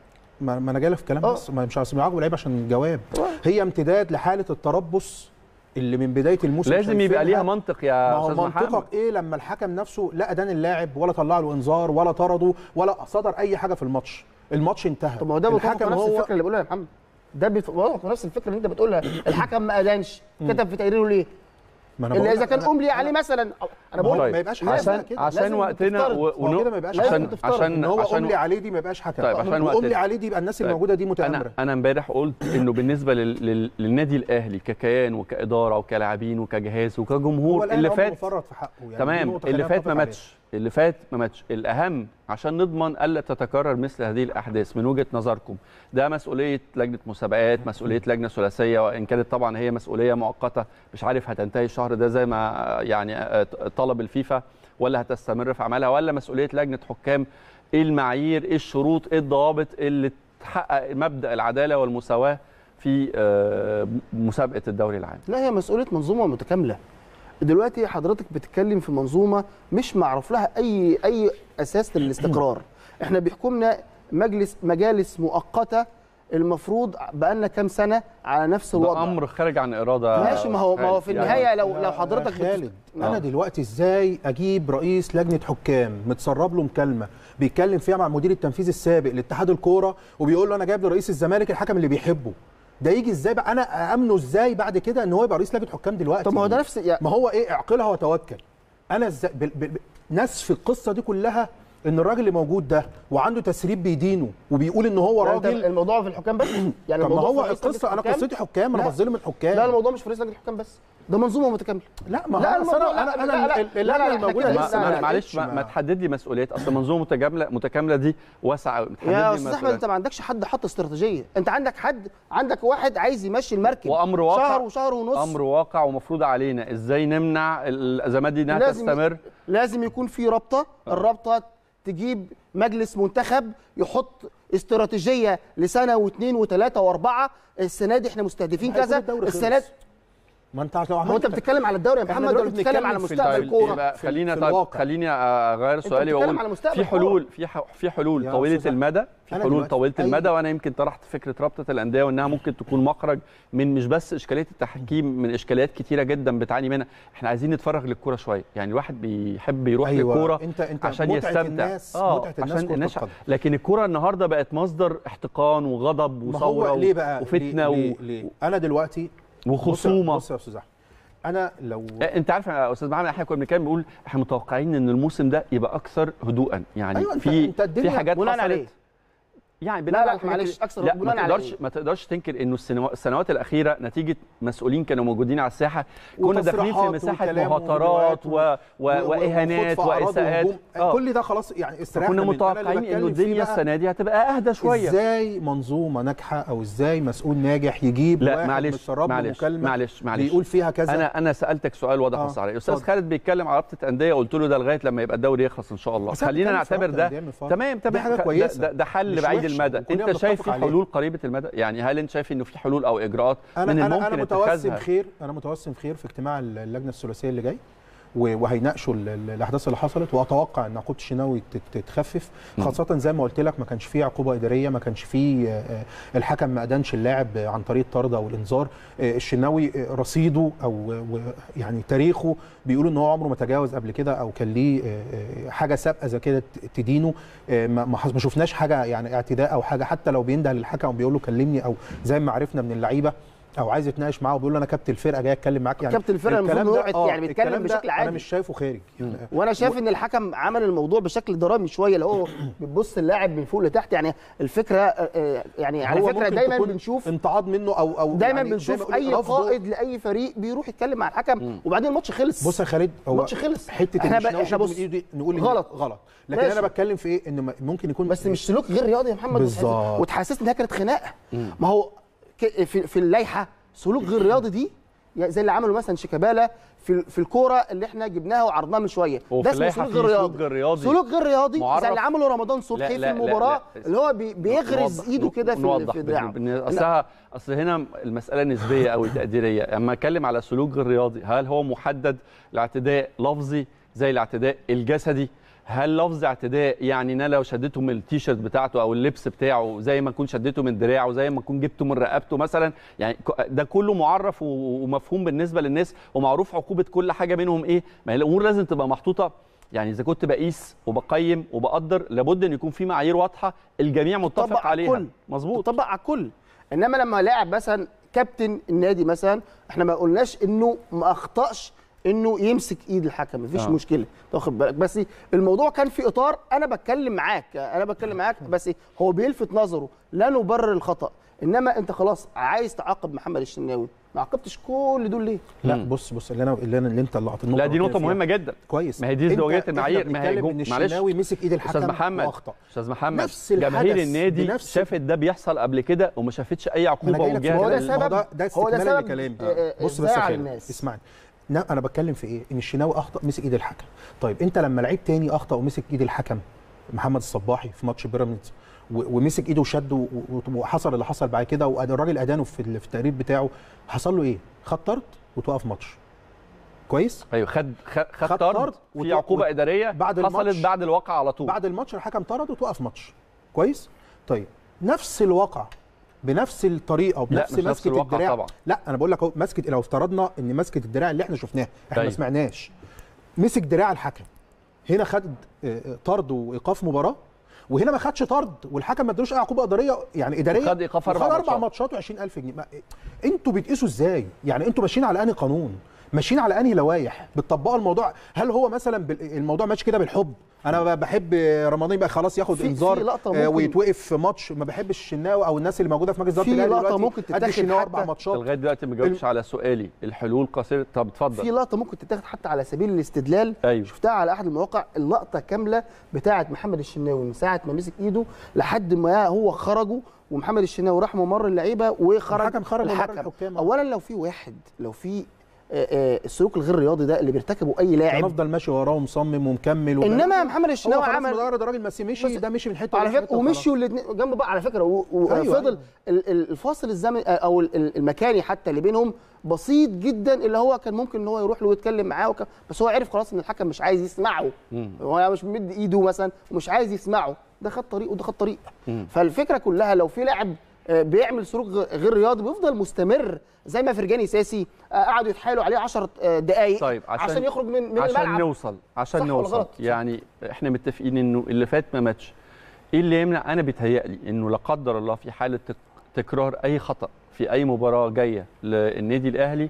Speaker 3: ما ما انا جاي لك في كلام
Speaker 2: آه.
Speaker 3: بس ما مش عايز يعاقبوا اللعيبه عشان الجواب
Speaker 2: آه.
Speaker 3: هي امتداد لحاله التربص اللي من بدايه الموسم
Speaker 1: لازم يبقى
Speaker 3: شايفينها.
Speaker 1: ليها منطق يا
Speaker 3: ما هو
Speaker 1: استاذ محمد
Speaker 3: منطقك ايه لما الحكم نفسه لا ادان اللاعب ولا طلع له انذار ولا طرده ولا صدر اي حاجه في الماتش الماتش انتهى
Speaker 2: طب ما هو ده بيتوافق
Speaker 3: الحكم
Speaker 2: نفس
Speaker 3: هو
Speaker 2: الفكره اللي بقولها يا محمد ده بيتوافق نفس الفكره اللي انت بتقولها الحكم ما ادانش كتب في تقريره ليه؟
Speaker 3: ما أنا
Speaker 2: الا
Speaker 3: بقول
Speaker 2: اذا
Speaker 3: لك
Speaker 2: كان
Speaker 3: أنا-
Speaker 2: املي عليه مثلا انا
Speaker 3: ما هو
Speaker 2: بقول
Speaker 3: ما يبقاش حاجة
Speaker 2: لازم-
Speaker 1: عشان
Speaker 3: كده.
Speaker 1: عشان
Speaker 2: لازم
Speaker 1: وقتنا
Speaker 2: تفترض.
Speaker 1: و...
Speaker 3: ما هو كده ما يبقاش
Speaker 1: عشان
Speaker 2: حكم.
Speaker 1: عشان
Speaker 3: ان هو
Speaker 1: عشان
Speaker 3: املي عليه دي ما يبقاش حكم
Speaker 1: طيب، عشان
Speaker 3: واملي
Speaker 1: وقتنا.
Speaker 3: عليه دي يبقى الناس اللي
Speaker 1: طيب.
Speaker 3: موجوده دي
Speaker 1: انا
Speaker 3: متآمره
Speaker 1: انا امبارح قلت انه بالنسبه لل... لل... للنادي الاهلي ككيان وكاداره وكلاعبين وكجهاز
Speaker 3: هو
Speaker 1: وكجمهور
Speaker 3: الآن
Speaker 1: اللي
Speaker 3: عمره
Speaker 1: فات
Speaker 3: فرط في حقه يعني دي
Speaker 1: تمام
Speaker 3: نقطة
Speaker 1: اللي
Speaker 3: خلينا
Speaker 1: فات
Speaker 3: نتفق
Speaker 1: ما
Speaker 3: عليها.
Speaker 1: ماتش اللي فات ما ماتش الاهم عشان نضمن الا تتكرر مثل هذه الاحداث من وجهه نظركم ده مسؤوليه لجنه مسابقات مسؤوليه لجنه ثلاثيه وان كانت طبعا هي مسؤوليه مؤقته مش عارف هتنتهي الشهر ده زي ما يعني طلب الفيفا ولا هتستمر في عملها ولا مسؤوليه لجنه حكام ايه المعايير ايه الشروط ايه الضوابط اللي تحقق مبدا العداله والمساواه في آه، مسابقه الدوري العام
Speaker 2: لا هي مسؤوليه منظومه متكامله دلوقتي حضرتك بتتكلم في منظومه مش معروف لها اي اي اساس للاستقرار احنا بيحكمنا مجلس مجالس مؤقته المفروض بقالنا كام سنه على نفس
Speaker 1: ده
Speaker 2: الوضع
Speaker 1: امر خارج عن اراده
Speaker 2: ماشي ما هو ما هو في
Speaker 1: يعني
Speaker 2: النهايه لو
Speaker 3: يا-
Speaker 2: لو حضرتك
Speaker 3: يا
Speaker 2: بت-
Speaker 3: خالد
Speaker 2: آه.
Speaker 3: انا دلوقتي ازاي اجيب رئيس لجنه حكام متسرب له مكالمه بيتكلم فيها مع المدير التنفيذي السابق لاتحاد الكوره وبيقول له انا جايب لرئيس الزمالك الحكم اللي بيحبه ده يجي ازاي بقى انا امنه ازاي بعد كده ان هو يبقى رئيس لجنه حكام دلوقتي
Speaker 2: طب ما هو ده نفس يعني
Speaker 3: ما هو ايه اعقلها وتوكل انا ازاي بال... بال... بال- ناس في القصه دي كلها ان الراجل اللي موجود ده وعنده تسريب بيدينه وبيقول ان هو
Speaker 2: لا، أنت
Speaker 3: راجل
Speaker 2: الموضوع في الحكام بس يعني
Speaker 3: طب ما
Speaker 2: الموضوع
Speaker 3: هو
Speaker 2: في رئيس لجنة
Speaker 3: القصه انا
Speaker 2: الحكام؟
Speaker 3: قصتي حكام انا
Speaker 2: لا.
Speaker 3: بظلم الحكام
Speaker 2: لا الموضوع مش في رئيس لجنه الحكام بس ده منظومه متكامله
Speaker 3: لا ما
Speaker 2: لا،
Speaker 3: هو أصل
Speaker 2: الموضوع-
Speaker 3: انا
Speaker 2: لا،
Speaker 3: انا
Speaker 2: لا، لا،
Speaker 3: انا
Speaker 2: لا، لا،
Speaker 3: اللجنه
Speaker 2: إحنا
Speaker 3: الموجوده
Speaker 2: كده
Speaker 1: ما
Speaker 2: لسه
Speaker 1: ما
Speaker 2: ما
Speaker 1: معلش ما,
Speaker 3: ما-
Speaker 1: ما تحدد لي مسؤوليات اصل منظومه متكامله متكامله دي واسعه بتحدد
Speaker 2: يا
Speaker 1: لي
Speaker 2: استاذ احمد
Speaker 1: مسؤوليات.
Speaker 2: انت ما عندكش حد حط استراتيجيه انت عندك حد عندك واحد عايز يمشي المركب
Speaker 1: وامر واقع
Speaker 2: شهر وشهر ونص
Speaker 1: امر واقع ومفروض علينا ازاي نمنع الازمات دي انها
Speaker 2: لازم-
Speaker 1: تستمر
Speaker 2: لازم يكون في رابطه الرابطه تجيب مجلس منتخب يحط استراتيجيه لسنه واثنين وثلاثه واربعه السنه دي احنا مستهدفين
Speaker 3: هيكون
Speaker 2: كذا
Speaker 3: الدوري خلص.
Speaker 2: السنه دي
Speaker 3: ما انت لو
Speaker 2: هو انت
Speaker 3: عملت
Speaker 2: بتتكلم على الدوري يا
Speaker 3: إحنا
Speaker 2: محمد ولا
Speaker 3: دلوقتي
Speaker 2: بتتكلم على
Speaker 3: بنتكلم في
Speaker 2: مستقبل
Speaker 3: الدوري.
Speaker 2: كوره
Speaker 1: يبقى
Speaker 3: في-
Speaker 1: خلينا
Speaker 3: في
Speaker 1: طيب
Speaker 3: الواقع.
Speaker 1: خليني اغير سؤالي
Speaker 2: بتتكلم
Speaker 1: واقول
Speaker 2: على مستقبل
Speaker 1: في
Speaker 2: الكورة.
Speaker 1: حلول في ح- في حلول
Speaker 3: يا
Speaker 1: طويله
Speaker 3: أستاذ
Speaker 1: المدى في
Speaker 3: أنا
Speaker 1: حلول
Speaker 3: دلوقتي
Speaker 1: طويله
Speaker 3: أي-
Speaker 1: المدى وانا يمكن طرحت فكره رابطه الانديه وانها ممكن تكون مخرج من مش بس اشكاليه التحكيم من اشكاليات كتيره جدا بتعاني منها احنا عايزين نتفرغ للكوره شويه يعني الواحد بيحب يروح
Speaker 3: أيوة.
Speaker 1: للكوره
Speaker 3: انت انت
Speaker 1: عشان
Speaker 3: متعة
Speaker 1: يستمتع
Speaker 3: الناس
Speaker 1: اه
Speaker 3: متعه الناس
Speaker 1: عشان
Speaker 3: كرة
Speaker 1: الناس
Speaker 3: القدم.
Speaker 1: لكن الكوره النهارده بقت مصدر احتقان وغضب
Speaker 3: ما
Speaker 1: وثوره
Speaker 3: هو ليه بقى
Speaker 1: وفتنه
Speaker 3: ليه,
Speaker 1: و...
Speaker 3: ليه, ليه؟ انا دلوقتي
Speaker 1: وخصومه
Speaker 3: بص يا استاذ احمد انا لو
Speaker 1: انت عارف يا استاذ محمد احنا كنا بنتكلم بنقول احنا متوقعين ان الموسم ده يبقى اكثر هدوءا يعني
Speaker 3: أيوة، أنت-
Speaker 1: في
Speaker 3: أنت الدنيا
Speaker 1: في حاجات
Speaker 2: بناء
Speaker 1: حصلت
Speaker 2: عليه.
Speaker 1: يعني
Speaker 2: لا،
Speaker 1: بناء
Speaker 2: لا،
Speaker 1: على حاجات
Speaker 2: معلش،
Speaker 1: كده.
Speaker 2: أكثر
Speaker 1: لا ما
Speaker 2: بناء على
Speaker 1: تقدرش
Speaker 2: إيه؟
Speaker 1: ما تقدرش تنكر انه السنوا- السنوات الاخيره نتيجه مسؤولين كانوا موجودين على الساحه كنا داخلين في
Speaker 3: وتصريحات
Speaker 1: مساحه
Speaker 3: وكلام
Speaker 1: مهاترات و... و...
Speaker 3: و-
Speaker 1: واهانات
Speaker 3: وخوض في أعراض
Speaker 1: واساءات
Speaker 3: وهجوم.
Speaker 1: آه.
Speaker 3: كل ده خلاص يعني استريحنا
Speaker 1: كنا
Speaker 3: منه. أنا اللي
Speaker 1: متوقعين
Speaker 3: بتكلم
Speaker 1: انه
Speaker 3: فيه
Speaker 1: الدنيا
Speaker 3: بقى
Speaker 1: السنه دي هتبقى اهدى شويه
Speaker 3: ازاي منظومه ناجحه او ازاي مسؤول ناجح يجيب
Speaker 1: لا
Speaker 3: واحد
Speaker 1: معلش
Speaker 3: متسرب له
Speaker 1: معلش
Speaker 3: مكالمه
Speaker 1: معلش معلش
Speaker 3: بيقول فيها كذا
Speaker 1: انا انا سالتك سؤال واضح
Speaker 3: آه،
Speaker 1: بص عليه استاذ
Speaker 3: اتفضل.
Speaker 1: خالد بيتكلم على رابطه انديه قلت له ده لغايه لما يبقى الدوري يخلص ان شاء الله
Speaker 3: بس أنا
Speaker 1: خلينا
Speaker 3: بتكلم في
Speaker 1: نعتبر
Speaker 3: رابطة
Speaker 1: ده
Speaker 3: أندية من فترة.
Speaker 1: تمام
Speaker 3: دي
Speaker 1: تمام
Speaker 3: حاجة
Speaker 1: ده-
Speaker 3: كويسة.
Speaker 1: ده, ده حل
Speaker 3: مش
Speaker 1: بعيد
Speaker 3: وحشة،
Speaker 1: المدى
Speaker 3: وكلنا
Speaker 1: انت شايف
Speaker 3: بنتفق
Speaker 1: في
Speaker 3: عليه.
Speaker 1: حلول قريبه المدى يعني هل انت شايف انه في حلول او اجراءات
Speaker 3: انا
Speaker 1: من
Speaker 3: انا
Speaker 1: الممكن
Speaker 3: انا متوسم
Speaker 1: اتخاذها
Speaker 3: خير انا متوسم خير في اجتماع اللجنه الثلاثيه اللي جاي و- وهيناقشوا ال- ال- الاحداث اللي حصلت واتوقع ان عقوبه الشناوي تت- تتخفف
Speaker 1: مم.
Speaker 3: خاصه زي ما قلت لك ما كانش فيه عقوبه اداريه ما كانش فيه آه، آه، الحكم ما ادانش اللاعب عن طريق الطرد او الانذار آه، الشناوي آه، رصيده او و- يعني تاريخه بيقولوا ان هو عمره ما تجاوز قبل كده او كان ليه آه، آه، حاجه سابقه زي كده ت- تدينه آه، ما ما حص- ما شفناش حاجه يعني اعتداء او حاجه حتى لو بينده للحكم وبيقول له كلمني او زي ما عرفنا من اللعيبه او عايز يتناقش معاه وبيقول له انا كابتن الفرقه جاي اتكلم معاك يعني
Speaker 2: كابتن الفرقة
Speaker 3: الكلام
Speaker 2: المفروض
Speaker 3: ده-
Speaker 2: إنه يقعد-
Speaker 3: آه،
Speaker 2: يعني بيتكلم
Speaker 3: الكلام ده
Speaker 2: بشكل
Speaker 3: انا
Speaker 2: عادي.
Speaker 3: مش شايفه خارج يعني
Speaker 2: وانا شايف ان الحكم عمل الموضوع بشكل درامي شويه اللي هو بتبص اللاعب من فوق لتحت يعني الفكره آه، آه، يعني على
Speaker 3: هو
Speaker 2: فكره
Speaker 3: ممكن
Speaker 2: دايما
Speaker 3: تكون
Speaker 2: بنشوف
Speaker 3: امتعاض منه او او
Speaker 2: دايما
Speaker 3: يعني زي ما
Speaker 2: بنشوف
Speaker 3: يقول
Speaker 2: اي
Speaker 3: رفضه.
Speaker 2: قائد لاي فريق بيروح يتكلم مع الحكم وبعدين الماتش خلص
Speaker 3: بص يا خالد هو
Speaker 2: الماتش خلص.
Speaker 3: حته
Speaker 2: إحنا
Speaker 3: إن
Speaker 2: بقى-
Speaker 3: الشناوي
Speaker 2: إحنا
Speaker 3: شد
Speaker 2: بص،
Speaker 3: من إيده دي نقول إن
Speaker 2: غلط.
Speaker 3: غلط لكن
Speaker 2: ماشي.
Speaker 3: انا بتكلم في ايه ان م- ممكن يكون
Speaker 2: بس مش سلوك غير رياضي يا محمد
Speaker 3: بالظبط.
Speaker 2: وتحسسني انها كانت خناقه ما هو ك- في, في اللائحه سلوك غير رياضي دي يعني زي اللي عمله مثلا شيكابالا في في الكوره اللي احنا جبناها وعرضناها من شويه
Speaker 1: هو في
Speaker 2: ده اسمه
Speaker 1: اللائحة
Speaker 2: سلوك
Speaker 1: في
Speaker 2: غير
Speaker 1: سلوك
Speaker 2: رياضي
Speaker 1: غير رياضي.
Speaker 2: سلوك غير رياضي
Speaker 1: معرف.
Speaker 2: زي اللي عمله رمضان صبحي في
Speaker 1: لا- لا-
Speaker 2: المباراه
Speaker 1: لا.
Speaker 2: اللي هو بي بيغرز
Speaker 1: نوضح-
Speaker 2: ايده كده في
Speaker 1: نوضح
Speaker 2: في دراعه
Speaker 1: بن- بن- اصلها اصل هنا المساله نسبيه قوي تقديريه اما اتكلم على سلوك غير رياضي هل هو محدد لاعتداء لفظي زي الاعتداء الجسدي هل لفظ اعتداء يعني ان انا لو شدته من التيشيرت بتاعته او اللبس بتاعه زي ما اكون شدته من دراعه زي ما اكون جبته من رقبته مثلا يعني ك- ده كله معرف و- ومفهوم بالنسبه للناس ومعروف عقوبه كل حاجه منهم ايه ما هي الامور لازم تبقى محطوطه يعني اذا كنت بقيس وبقيم وبقدر لابد ان يكون في معايير واضحه الجميع متفق
Speaker 2: تطبق على
Speaker 1: عليها
Speaker 2: الكل.
Speaker 1: مظبوط
Speaker 2: تطبق على الكل انما لما لاعب مثلا كابتن النادي مثلا احنا ما قلناش انه ما اخطاش انه يمسك ايد الحكم مفيش
Speaker 1: آه.
Speaker 2: آه. مشكله تاخد بالك بس الموضوع كان في اطار انا بتكلم معاك انا بتكلم معاك بس هو بيلفت نظره لا نبرر الخطا انما انت خلاص عايز تعاقب محمد الشناوي ما عاقبتش كل دول ليه
Speaker 3: لا
Speaker 1: مم.
Speaker 3: بص بص اللي انا اللي انا اللي انت اللي النقطه
Speaker 1: لا دي
Speaker 3: اللي
Speaker 1: نقطه
Speaker 3: فيها.
Speaker 1: مهمه جدا
Speaker 3: كويس
Speaker 1: ما هي دي
Speaker 3: أنت-
Speaker 1: ازدواجية
Speaker 3: إحنا
Speaker 1: المعايير. ما هي
Speaker 3: بنتكلم
Speaker 1: جو-
Speaker 3: ان
Speaker 1: معلش.
Speaker 3: الشناوي مسك ايد الحكم
Speaker 1: استاذ محمد
Speaker 3: واخطا
Speaker 1: استاذ محمد
Speaker 3: نفس
Speaker 1: جماهير
Speaker 3: الحدث
Speaker 1: النادي
Speaker 3: بنفس-
Speaker 1: شافت ده بيحصل قبل كده وما شافتش اي
Speaker 3: ما أنا
Speaker 1: عقوبه
Speaker 3: جاي لك في
Speaker 1: وجاهه
Speaker 2: هو ده
Speaker 3: الكلام.
Speaker 2: سبب-
Speaker 3: ما ده ده
Speaker 2: هو ده
Speaker 3: استكمالا
Speaker 2: سبب
Speaker 3: لكلامي
Speaker 2: آه، آه،
Speaker 3: بص بس يا
Speaker 2: زعل
Speaker 3: خالد
Speaker 2: الناس.
Speaker 3: اسمعني لا انا بتكلم في ايه ان الشناوي اخطا مسك ايد الحكم طيب انت لما لعيب تاني اخطا ومسك ايد الحكم محمد الصباحي في ماتش بيراميدز و- ومسك ايده وشد و- و- وحصل اللي حصل بعد كده والراجل ادانه في ال- في التقرير بتاعه حصل له ايه خد طرد وتوقف ماتش كويس
Speaker 1: ايوه خد خد, خد
Speaker 3: خد
Speaker 1: طرد
Speaker 3: طرد
Speaker 1: في
Speaker 3: وت-
Speaker 1: عقوبه
Speaker 3: وت-
Speaker 1: اداريه
Speaker 3: بعد
Speaker 1: حصلت
Speaker 3: الماتش-
Speaker 1: بعد الواقع على طول
Speaker 3: بعد الماتش الحكم طرد وتوقف ماتش كويس طيب نفس الواقع بنفس الطريقه وبنفس
Speaker 1: مش نفس
Speaker 3: مسكه
Speaker 1: الواقع
Speaker 3: الدراع
Speaker 1: طبعا.
Speaker 3: لا انا بقول لك اهو مسكه لو افترضنا ان مسكه الدراع اللي احنا شفناها احنا
Speaker 1: أيوة.
Speaker 3: ما سمعناش مسك دراع الحكم هنا خد آه، آه، طرد وايقاف مباراه وهنا ما خدش طرد والحكم ما ادالوش اي عقوبه اداريه يعني اداريه
Speaker 1: وخد إيقاف أربع
Speaker 3: وخد اربع
Speaker 1: ماتشات.
Speaker 3: ماتشات و20000 جنيه ما- انتوا بتقيسوا ازاي يعني انتوا ماشيين على انهي قانون ماشيين على انهي لوائح بتطبقوا الموضوع هل هو مثلا بال- الموضوع ماشي كده بالحب انا ب- بحب رمضان يبقى خلاص ياخد
Speaker 2: في-
Speaker 3: انذار
Speaker 2: في لقطة
Speaker 3: آه،
Speaker 2: ممكن-
Speaker 3: ويتوقف في ماتش ما بحبش الشناوي او الناس اللي موجوده في مجلس اداره
Speaker 2: في
Speaker 3: الاهلي
Speaker 2: لقطة
Speaker 3: دلوقتي
Speaker 2: ممكن
Speaker 3: قد
Speaker 2: تتاخد
Speaker 3: الشناوي اربع
Speaker 2: حتى-
Speaker 3: ماتشات
Speaker 1: لغايه دلوقتي ما جاوبتش على سؤالي الحلول قصيره طب اتفضل
Speaker 2: في لقطه ممكن تتاخد حتى على سبيل الاستدلال
Speaker 1: أيوة.
Speaker 2: شفتها على احد المواقع اللقطه كامله بتاعه محمد الشناوي من ساعه ما مسك ايده لحد ما هو خرجوا ومحمد الشناوي راح ممر اللعيبه وخرج
Speaker 3: الحكم خرج ممر الحكام.
Speaker 2: اولا لو في واحد لو في آه، آه، السلوك الغير رياضي ده اللي بيرتكبه اي لاعب
Speaker 3: هنفضل ماشي وراه ومصمم ومكمل وكلام.
Speaker 2: انما محمد
Speaker 3: هو
Speaker 2: الشناوي
Speaker 3: خلاص
Speaker 2: عمل
Speaker 3: مدرب الراجل ماشي مشي
Speaker 2: بس-
Speaker 3: ده مشي من حته
Speaker 2: على
Speaker 3: وده من
Speaker 2: فكره
Speaker 3: حتة
Speaker 2: ومشوا الاثنين جنب بعض على فكره و-
Speaker 3: أيوة،
Speaker 2: وفضل
Speaker 3: أيوة.
Speaker 2: ال- ال- الفاصل الزمني او ال- ال- المكاني حتى اللي بينهم بسيط جدا اللي هو كان ممكن ان هو يروح له ويتكلم معاه وك... بس هو عرف خلاص ان الحكم مش عايز يسمعه
Speaker 1: مم.
Speaker 2: هو مش مد ايده مثلا ومش عايز يسمعه ده خد طريق وده خد طريق
Speaker 1: مم.
Speaker 2: فالفكره كلها لو في لاعب آه، بيعمل سلوك غ- غير رياضي بيفضل مستمر زي ما فرجاني ساسي آه، قعدوا يتحايلوا عليه 10 دقائق
Speaker 1: طيب عشان,
Speaker 2: عشان يخرج من من
Speaker 1: عشان
Speaker 2: الملعب
Speaker 1: نوصل عشان
Speaker 2: صح ولا
Speaker 1: نوصل
Speaker 2: غلط؟
Speaker 1: يعني احنا متفقين انه اللي فات ما ماتش ايه اللي يمنع انا بيتهيألي انه لا قدر الله في حاله تك- تكرار اي خطا في اي مباراه جايه للنادي الاهلي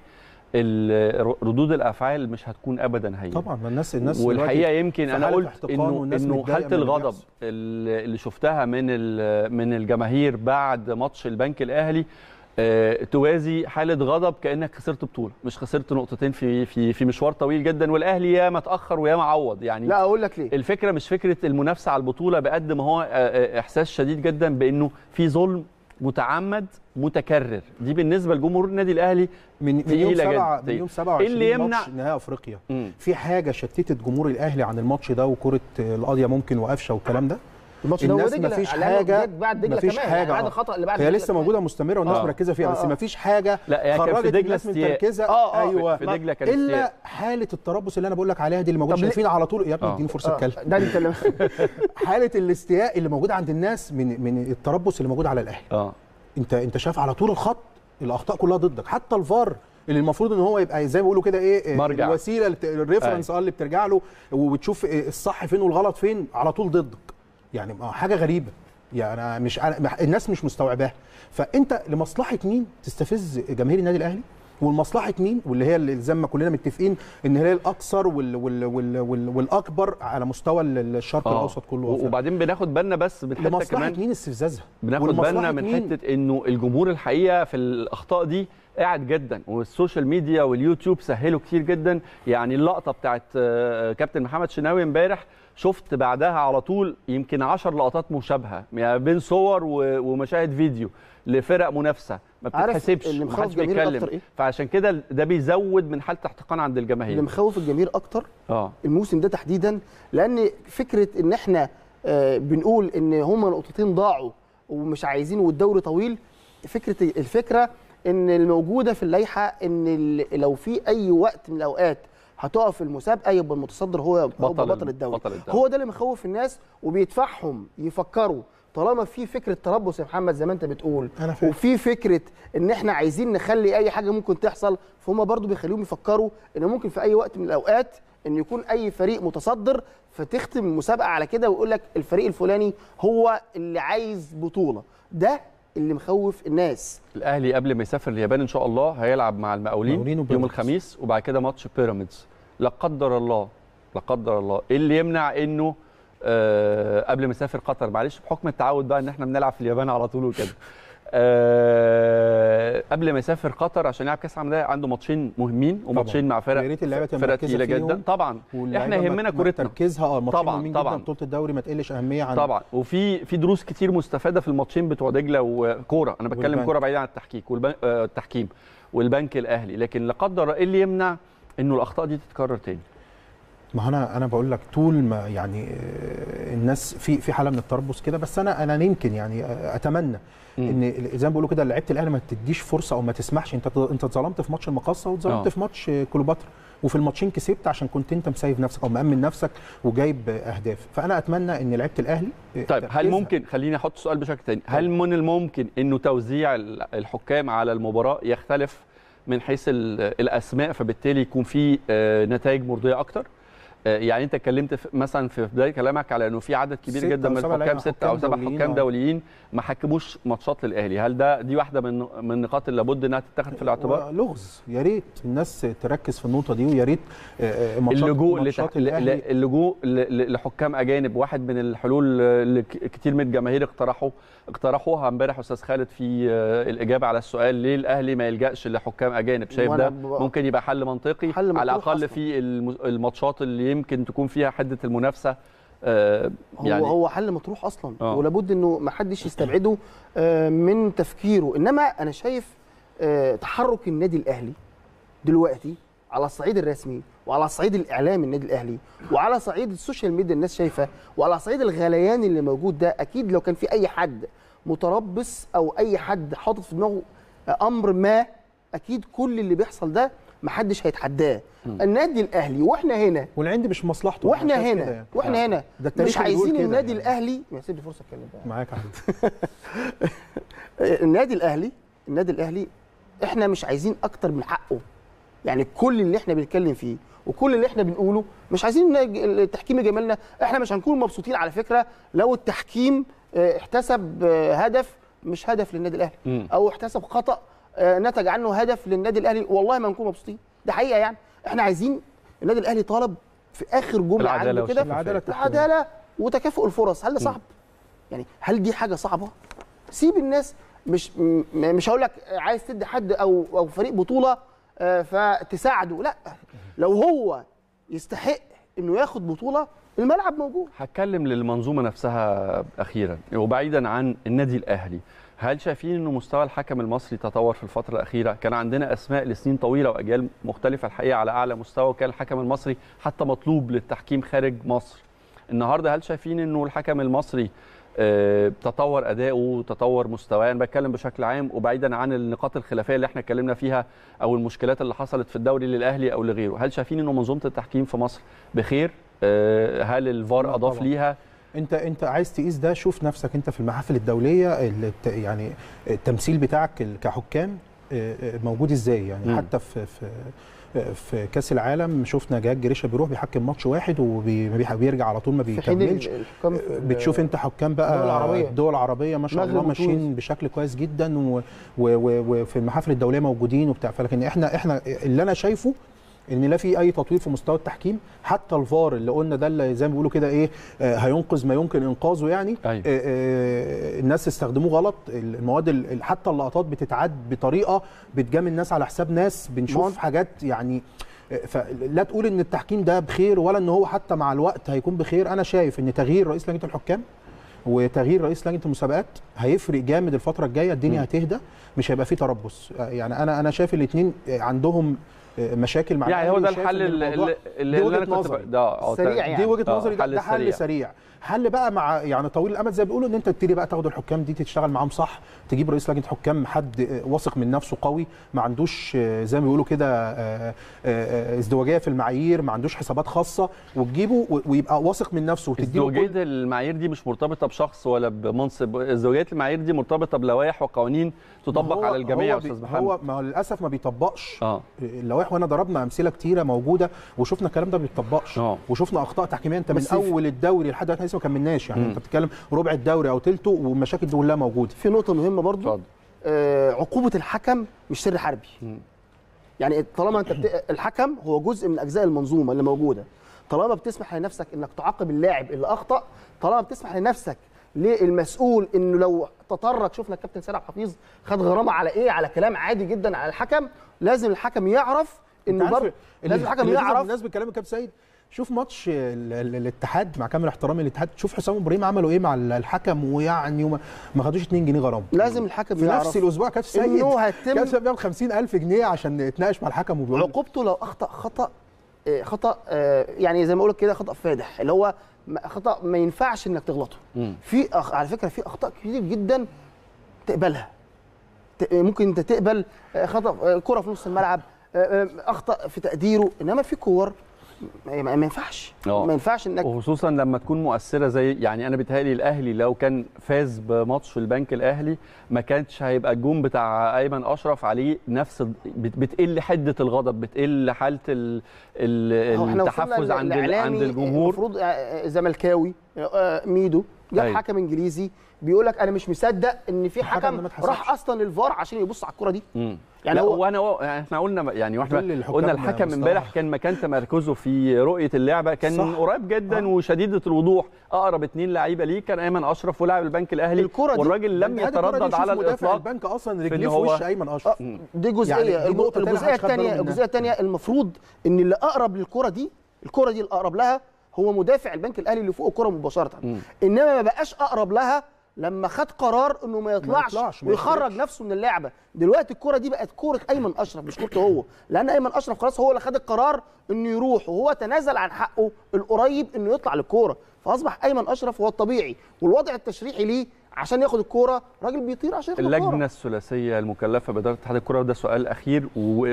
Speaker 1: ال- ردود الافعال مش هتكون ابدا هي
Speaker 3: طبعا ما الناس الناس
Speaker 1: والحقيقه
Speaker 3: دلوقتي
Speaker 1: يمكن
Speaker 3: في
Speaker 1: انا
Speaker 3: حالة
Speaker 1: قلت
Speaker 3: احتقان
Speaker 1: انه
Speaker 3: والناس
Speaker 1: انه
Speaker 3: متضايقة
Speaker 1: حاله
Speaker 3: من اللي
Speaker 1: الغضب
Speaker 3: بيحصل.
Speaker 1: اللي اللي شفتها من ال- من الجماهير بعد ماتش البنك الاهلي آه، توازي حاله غضب كانك خسرت بطوله مش خسرت نقطتين في في في مشوار طويل جدا والاهلي ياما اتاخر وياما عوض يعني
Speaker 2: لا اقول لك ليه
Speaker 1: الفكره مش فكره المنافسه على البطوله بقد ما هو آه، آه، احساس شديد جدا بانه في ظلم متعمد متكرر دي بالنسبه لجمهور النادي الاهلي
Speaker 3: من من يوم
Speaker 1: تقيلة
Speaker 3: سبعة
Speaker 1: جدا.
Speaker 3: من يوم
Speaker 1: إيه
Speaker 3: 27
Speaker 1: اللي يمنع-
Speaker 3: ماتش نهائي افريقيا
Speaker 1: مم.
Speaker 3: في حاجه شتتت جمهور الاهلي عن الماتش ده وكره القاضيه ممكن وقفشه والكلام ده
Speaker 2: الماتش ده هو
Speaker 3: الناس
Speaker 2: دجلة،
Speaker 3: مفيش
Speaker 2: لأنه
Speaker 3: حاجه
Speaker 2: جت بعد دجله
Speaker 3: مفيش
Speaker 2: كمان
Speaker 3: حاجه
Speaker 2: يعني بعد
Speaker 3: آه.
Speaker 2: الخطا اللي بعد
Speaker 3: هي
Speaker 2: دجلة
Speaker 3: لسه
Speaker 2: كمان.
Speaker 3: موجوده مستمره والناس
Speaker 1: آه.
Speaker 3: مركزه فيها
Speaker 2: آه،
Speaker 3: بس
Speaker 2: آه.
Speaker 3: مفيش حاجه
Speaker 1: لا هي كان في
Speaker 3: خرجت
Speaker 1: دجله
Speaker 3: الناس من
Speaker 1: استياء
Speaker 3: تركيزها
Speaker 2: آه، آه،
Speaker 3: ايوه
Speaker 1: في دجله كان
Speaker 3: الا
Speaker 1: استياء
Speaker 3: حاله التربص اللي انا بقول لك عليها دي اللي موجوده
Speaker 2: طب ليه-
Speaker 3: شايفين على طول يا ابني
Speaker 1: آه.
Speaker 3: اديني فرصه
Speaker 2: آه،
Speaker 3: اتكلم
Speaker 2: ده انت اللي
Speaker 3: حاله الاستياء اللي موجوده عند الناس من من التربص اللي موجود على الاهلي
Speaker 1: اه
Speaker 3: انت انت شايف على طول الخط الاخطاء كلها ضدك حتى الفار اللي المفروض ان هو يبقى زي ما بيقولوا كده ايه
Speaker 1: مرجع.
Speaker 3: الوسيله الت- الريفرنس اه اللي بترجع له وبتشوف إيه الصح فين والغلط فين على طول ضدك يعني ما حاجه غريبه يعني انا مش أنا الناس مش مستوعباها فانت لمصلحه مين تستفز جماهير النادي الاهلي ولمصلحه مين واللي هي اللي زي ما كلنا متفقين ان هي الاكثر وال وال وال وال والاكبر على مستوى الشرق
Speaker 1: آه.
Speaker 3: الاوسط كله وأفريقيا.
Speaker 1: وبعدين بناخد بالنا بس من حته
Speaker 3: لمصلحه
Speaker 1: كمان
Speaker 3: مين استفزازها
Speaker 1: بناخد
Speaker 3: ولمصلحة
Speaker 1: بالنا من
Speaker 3: مين؟
Speaker 1: حته انه الجمهور الحقيقه في الاخطاء دي قاعد جدا والسوشيال ميديا واليوتيوب سهلوا كتير جدا يعني اللقطه بتاعت آه، كابتن محمد شناوي امبارح شفت بعدها على طول يمكن 10 لقطات مشابهه يعني بين صور و- ومشاهد فيديو لفرق منافسه ما
Speaker 2: عارف
Speaker 1: بتتحسبش
Speaker 2: اللي مخوف
Speaker 1: محدش
Speaker 2: جماهير
Speaker 1: بيتكلم
Speaker 2: أكتر إيه؟
Speaker 1: فعشان كده ده بيزود من حاله احتقان عند
Speaker 2: اللي
Speaker 1: الجماهير
Speaker 2: مخوف الجماهير اكتر
Speaker 1: اه
Speaker 2: الموسم ده تحديدا لان فكره ان احنا آه، بنقول ان هما نقطتين ضاعوا ومش عايزين والدوري طويل فكره الفكره ان الموجوده في اللائحه ان ال- لو في اي وقت من الاوقات هتقف المسابقه يبقى المتصدر هو هو
Speaker 1: بطل
Speaker 2: بطل الدوري
Speaker 1: بطل الدوري.
Speaker 2: هو ده اللي مخوف الناس وبيدفعهم يفكروا طالما في فكره تربص يا محمد زي ما انت بتقول
Speaker 3: أنا فاهم.
Speaker 2: وفي فكره ان احنا عايزين نخلي اي حاجه ممكن تحصل فهم برضو بيخليهم يفكروا ان ممكن في اي وقت من الاوقات ان يكون اي فريق متصدر فتختم المسابقه على كده ويقول لك الفريق الفلاني هو اللي عايز بطوله ده اللي مخوف الناس
Speaker 1: الاهلي قبل ما يسافر اليابان ان شاء الله هيلعب مع المقاولين
Speaker 3: المقاولين
Speaker 1: يوم
Speaker 3: وبيراميدز.
Speaker 1: الخميس وبعد كده ماتش بيراميدز لا قدر الله لا قدر الله ايه اللي يمنع انه آه قبل ما يسافر قطر معلش بحكم التعود بقى ان احنا بنلعب في اليابان على طول وكده آه قبل ما يسافر قطر عشان يلعب كاس العالم ده عنده ماتشين مهمين وماتشين مع فرق
Speaker 3: يا ريت اللعيبه تبقى
Speaker 1: فرق
Speaker 3: مركزة
Speaker 1: تقيله
Speaker 3: فيهم.
Speaker 1: جدا طبعا
Speaker 3: واللعيبة
Speaker 1: احنا
Speaker 3: ما-
Speaker 1: يهمنا
Speaker 3: ما
Speaker 1: كورتنا
Speaker 3: تركيزها اه الماتشين
Speaker 1: طبعاً،
Speaker 3: مهمين
Speaker 1: طبعاً.
Speaker 3: جدا بطوله الدوري ما تقلش اهميه عن
Speaker 1: طبعا وفي في دروس كتير مستفاده في الماتشين بتوع دجله وكوره انا بتكلم
Speaker 3: والبنك.
Speaker 1: كوره بعيد عن التحكيك والبنك آه، التحكيم والبنك الاهلي لكن لا قدر الله ايه اللي يمنع انه الاخطاء دي تتكرر تاني
Speaker 3: ما هو انا انا بقول لك طول ما يعني آه، الناس في في حاله من التربص كده بس انا انا يمكن يعني آه، اتمنى
Speaker 1: مم.
Speaker 3: ان زي ما بيقولوا كده لعيبه الاهلي ما تديش فرصه او ما تسمحش انت انت اتظلمت في ماتش المقاصه واتظلمت
Speaker 1: آه.
Speaker 3: في ماتش آه، كليوباترا وفي الماتشين كسبت عشان كنت انت مسيف نفسك او مامن نفسك وجايب آه، اهداف فانا اتمنى ان لعيبه الاهلي آه،
Speaker 1: طيب هل
Speaker 3: تركيزها-
Speaker 1: ممكن خليني احط سؤال بشكل تاني هل من الممكن انه توزيع ال- الحكام على المباراه يختلف من حيث ال- الاسماء فبالتالي يكون في آه، نتائج مرضيه اكتر آه، يعني انت اتكلمت في- مثلا في بدايه كلامك على انه في عدد كبير
Speaker 3: ستة
Speaker 1: جدا
Speaker 3: أو
Speaker 1: من
Speaker 3: سبعة
Speaker 1: الحكام
Speaker 3: لعيبة
Speaker 1: ستة او
Speaker 3: حكام
Speaker 1: سبع
Speaker 3: دوليين،
Speaker 1: حكام
Speaker 3: آه.
Speaker 1: دوليين ما حكموش ماتشات للاهلي هل ده دي واحده من من النقاط اللي لابد انها تتاخد في الاعتبار
Speaker 3: لغز يا ريت الناس تركز في النقطه دي ويا ريت آه، آه، ماتشات
Speaker 1: اللجوء
Speaker 3: ماتشات
Speaker 1: لتح...
Speaker 3: الاهلي
Speaker 1: ل- اللجوء ل- ل- لحكام اجانب واحد من الحلول اللي ك- كتير من الجماهير اقترحوا اقترحوها امبارح استاذ خالد في آه، الاجابه على السؤال ليه الاهلي ما يلجاش لحكام اجانب شايف
Speaker 2: وأنا
Speaker 1: ده
Speaker 2: ب-
Speaker 1: ممكن يبقى حل منطقي
Speaker 2: حل
Speaker 1: على
Speaker 2: مطروح
Speaker 1: الاقل
Speaker 2: أصلاً.
Speaker 1: في الم- الماتشات اللي يمكن تكون فيها حده المنافسه آه،
Speaker 2: هو
Speaker 1: يعني
Speaker 2: هو حل مطروح اصلا
Speaker 1: آه.
Speaker 2: ولابد انه ما حدش يستبعده آه، من تفكيره انما انا شايف آه، تحرك النادي الاهلي دلوقتي على الصعيد الرسمي وعلى صعيد الاعلام النادي الاهلي وعلى صعيد السوشيال ميديا الناس شايفه وعلى صعيد الغليان اللي موجود ده اكيد لو كان في اي حد متربص او اي حد حاطط في دماغه امر ما اكيد كل اللي بيحصل ده محدش هيتحداه النادي الاهلي واحنا هنا
Speaker 3: والعند مش مصلحته
Speaker 2: واحنا
Speaker 3: أنا شايف كده
Speaker 2: هنا
Speaker 3: يعني.
Speaker 2: واحنا هنا
Speaker 3: ده التاريخ
Speaker 2: مش
Speaker 3: اللي بيقول
Speaker 2: عايزين
Speaker 3: كده
Speaker 2: النادي
Speaker 3: يعني.
Speaker 2: الاهلي ما سيب لي فرصه اتكلم بقى
Speaker 3: معاك يا حبيبي
Speaker 2: النادي الاهلي النادي الاهلي احنا مش عايزين اكتر من حقه يعني كل اللي احنا بنتكلم فيه وكل اللي احنا بنقوله مش عايزين نج- التحكيم يجاملنا احنا مش هنكون مبسوطين على فكره لو التحكيم اه، احتسب اه، هدف مش هدف للنادي الاهلي
Speaker 1: مم.
Speaker 2: او احتسب خطا اه، نتج عنه هدف للنادي الاهلي والله ما نكون مبسوطين ده حقيقه يعني احنا عايزين النادي الاهلي طالب في اخر جمله
Speaker 1: العدالة
Speaker 2: عنده كده
Speaker 1: والشفافية.
Speaker 3: العدالة التحكيمية.
Speaker 2: العداله وتكافؤ الفرص هل ده صعب يعني هل دي حاجه صعبه سيب الناس مش م- مش هقول لك عايز تدي حد او او فريق بطوله آه، فتساعده لا لو هو يستحق انه ياخد بطوله الملعب موجود
Speaker 1: هتكلم للمنظومه نفسها اخيرا وبعيدا عن النادي الاهلي هل شايفين انه مستوى الحكم المصري تطور في الفتره الاخيره كان عندنا اسماء لسنين طويله واجيال مختلفه الحقيقه على اعلى مستوى وكان الحكم المصري حتى مطلوب للتحكيم خارج مصر النهارده هل شايفين انه الحكم المصري آه، تطور اداؤه تطور مستواه انا بتكلم بشكل عام وبعيدا عن النقاط الخلافيه اللي احنا اتكلمنا فيها او المشكلات اللي حصلت في الدوري للاهلي او لغيره هل شايفين انه منظومه التحكيم في مصر بخير آه، هل الفار
Speaker 3: لا
Speaker 1: اضاف
Speaker 3: طبعاً.
Speaker 1: ليها
Speaker 3: انت انت عايز تقيس ده شوف نفسك انت في المحافل الدوليه اللي الت- يعني التمثيل بتاعك ال- كحكام اه، اه، موجود ازاي يعني
Speaker 1: مم.
Speaker 3: حتى في في في كاس العالم شفنا جهاد جريشه بيروح بيحكم ماتش واحد وبيرجع على طول ما
Speaker 2: في حين
Speaker 3: بيكملش
Speaker 2: الحكام في ال-
Speaker 3: بتشوف انت حكام بقى
Speaker 2: الدول العربية.
Speaker 3: الدول العربيه ما شاء
Speaker 2: المغرب
Speaker 3: الله
Speaker 2: وتونس.
Speaker 3: ماشيين بشكل كويس جدا و- و- و- وفي المحافل الدوليه موجودين وبتاع فلكن احنا احنا اللي انا شايفه ان لا في اي تطوير في مستوى التحكيم حتى الفار اللي قلنا ده اللي زي ما بيقولوا كده ايه آه، هينقذ ما يمكن انقاذه يعني
Speaker 1: أيوة.
Speaker 3: آه، آه، الناس استخدموه غلط المواد ال- حتى اللقطات بتتعاد بطريقه بتجامل الناس على حساب ناس
Speaker 2: ما
Speaker 3: بنشوف
Speaker 2: هو-
Speaker 3: حاجات يعني آه، فلا تقول ان التحكيم ده بخير ولا ان هو حتى مع الوقت هيكون بخير انا شايف ان تغيير رئيس لجنه الحكام وتغيير رئيس لجنه المسابقات هيفرق جامد الفتره الجايه الدنيا
Speaker 1: مم.
Speaker 3: هتهدى مش هيبقى فيه تربص آه، يعني انا انا شايف الاثنين عندهم آه، مشاكل مع
Speaker 1: يعني
Speaker 3: الأهلي
Speaker 1: هو ده
Speaker 3: وشايف
Speaker 1: الحل
Speaker 3: إن
Speaker 1: اللي,
Speaker 3: الموضوع-
Speaker 1: اللي,
Speaker 3: دي
Speaker 1: اللي
Speaker 3: وجهة
Speaker 1: انا كنت
Speaker 3: نظري.
Speaker 1: ب- ده آه،
Speaker 2: سريع
Speaker 1: تا-
Speaker 2: يعني.
Speaker 3: دي وجهه
Speaker 1: آه،
Speaker 3: نظري ده,
Speaker 1: حل
Speaker 3: ده حل
Speaker 1: سريع.
Speaker 3: سريع حل بقى مع يعني طويل الامد زي ما بيقولوا ان انت تبتدي بقى تاخد الحكام دي تشتغل معاهم صح تجيب رئيس لجنه حكام حد آه، واثق من نفسه قوي ما عندوش آه، زي ما بيقولوا كده آه، آه، ازدواجيه في المعايير ما عندوش حسابات خاصه وتجيبه و- ويبقى واثق من نفسه وتديله كل-
Speaker 1: ازدواجيه المعايير دي مش مرتبطه بشخص ولا بمنصب ازدواجيه المعايير دي مرتبطه بلوائح وقوانين تطبق
Speaker 3: هو-
Speaker 1: على الجميع يا
Speaker 3: هو بي-
Speaker 1: استاذ محمد
Speaker 3: هو ما هو للاسف ما بيطبقش
Speaker 1: اه
Speaker 3: اللوائح وانا ضربنا امثله كتيره موجوده وشفنا الكلام ده ما بيتطبقش
Speaker 1: اه
Speaker 3: وشفنا اخطاء تحكيميه انت من
Speaker 2: بس في-
Speaker 3: اول الدوري لحد دلوقتي لسه ما كملناش يعني
Speaker 1: مم.
Speaker 3: انت بتتكلم ربع الدوري او تلته والمشاكل دي كلها موجوده
Speaker 2: في نقطه مهمه برضو
Speaker 1: اتفضل
Speaker 2: آه عقوبه الحكم مش سر حربي
Speaker 1: مم.
Speaker 2: يعني طالما انت بت... الحكم هو جزء من اجزاء المنظومه اللي موجوده طالما بتسمح لنفسك انك تعاقب اللاعب اللي اخطا طالما بتسمح لنفسك للمسؤول انه لو تطرق شفنا الكابتن سيد عبد الحفيظ خد غرامه على ايه على كلام عادي جدا على الحكم لازم الحكم يعرف انه
Speaker 3: انت عارف
Speaker 2: برضه
Speaker 3: اللي-
Speaker 2: لازم الحكم
Speaker 3: اللي لازم
Speaker 2: يعرف
Speaker 3: بالنسبه لكلام الكابتن سيد شوف ماتش ال- ال- الاتحاد مع كامل احترامي للاتحاد شوف حسام ابراهيم عملوا ايه مع ال- الحكم ويعني وما ما خدوش 2 جنيه غرامه
Speaker 2: لازم الحكم
Speaker 3: في
Speaker 2: يعرف
Speaker 3: نفس الاسبوع كابتن سيد
Speaker 2: انه هيتم
Speaker 3: كابتن سيد بياخد 50000 جنيه عشان يتناقش مع الحكم وبيقول
Speaker 2: عقوبته لو اخطا خطا آه، خطا آه، يعني زي ما اقول كده خطا فادح اللي هو م- خطا ما ينفعش انك تغلطه
Speaker 1: مم.
Speaker 2: في أخ... على فكره في اخطاء كتير جدا تقبلها ت... ممكن انت تقبل آه، خطا آه، كره في نص الملعب آه، آه، اخطا في تقديره انما في كور ما ما- ما ينفعش
Speaker 1: آه.
Speaker 2: ما ينفعش انك
Speaker 1: وخصوصا لما تكون مؤثره زي يعني انا بيتهيألي الاهلي لو كان فاز بماتش في البنك الاهلي ما كانش هيبقى الجون بتاع ايمن اشرف عليه نفس ال- بت- بتقل حده الغضب بتقل حالة ال- ال-
Speaker 2: هو احنا
Speaker 1: التحفز
Speaker 2: وصلنا
Speaker 1: عند ال-
Speaker 2: للإعلامي
Speaker 1: عند الجمهور
Speaker 2: المفروض آه، زملكاوي آه، ميدو جاب
Speaker 1: أيوة.
Speaker 2: حكم انجليزي بيقول لك انا مش مصدق ان في
Speaker 3: الحكم ده
Speaker 2: حكم
Speaker 3: ما اتحسبش.
Speaker 2: راح اصلا الفار عشان يبص على الكره دي
Speaker 1: مم.
Speaker 2: يعني
Speaker 1: يعني
Speaker 2: هو-
Speaker 1: وانا يعني احنا قلنا يعني واحنا
Speaker 3: كل الحكام
Speaker 1: قلنا الحكم
Speaker 3: مستوى.
Speaker 1: امبارح كان مكان تمركزه في رؤيه اللعبه كان
Speaker 3: صح.
Speaker 1: قريب جدا
Speaker 3: آه.
Speaker 1: وشديد الوضوح اقرب اتنين لعيبه ليه كان ايمن اشرف ولاعب البنك الاهلي
Speaker 2: الكرة دي-
Speaker 1: والراجل لم
Speaker 3: بعد الكرة دي
Speaker 1: يتردد
Speaker 3: شوف
Speaker 1: على
Speaker 3: مدافع
Speaker 1: الاطلاق
Speaker 3: البنك اصلا
Speaker 1: إن
Speaker 3: رجليه في
Speaker 1: هو-
Speaker 3: وش ايمن اشرف
Speaker 2: آه، دي جزئيه
Speaker 3: يعني دي
Speaker 2: يعني
Speaker 3: نقطة تانية
Speaker 2: الجزئيه
Speaker 3: محدش خد باله
Speaker 2: الثانيه
Speaker 3: منها.
Speaker 2: الجزئيه الثانيه المفروض ان اللي اقرب للكره دي الكره دي الاقرب لها هو مدافع البنك الاهلي اللي فوق الكره مباشره
Speaker 1: مم.
Speaker 2: انما ما بقاش اقرب لها لما خد قرار انه ما يطلعش,
Speaker 3: يطلعش، ما
Speaker 2: ويخرج
Speaker 3: يخرجش.
Speaker 2: نفسه من اللعبه دلوقتي الكره دي بقت كوره ايمن اشرف مش كورته هو لان ايمن اشرف خلاص هو اللي خد القرار انه يروح وهو تنازل عن حقه القريب انه يطلع للكوره فاصبح ايمن اشرف هو الطبيعي والوضع التشريحي ليه عشان ياخد الكوره راجل بيطير عشان ياخد
Speaker 1: اللجنه
Speaker 2: الكوره
Speaker 1: الثلاثيه المكلفه باداره اتحاد الكره وده سؤال اخير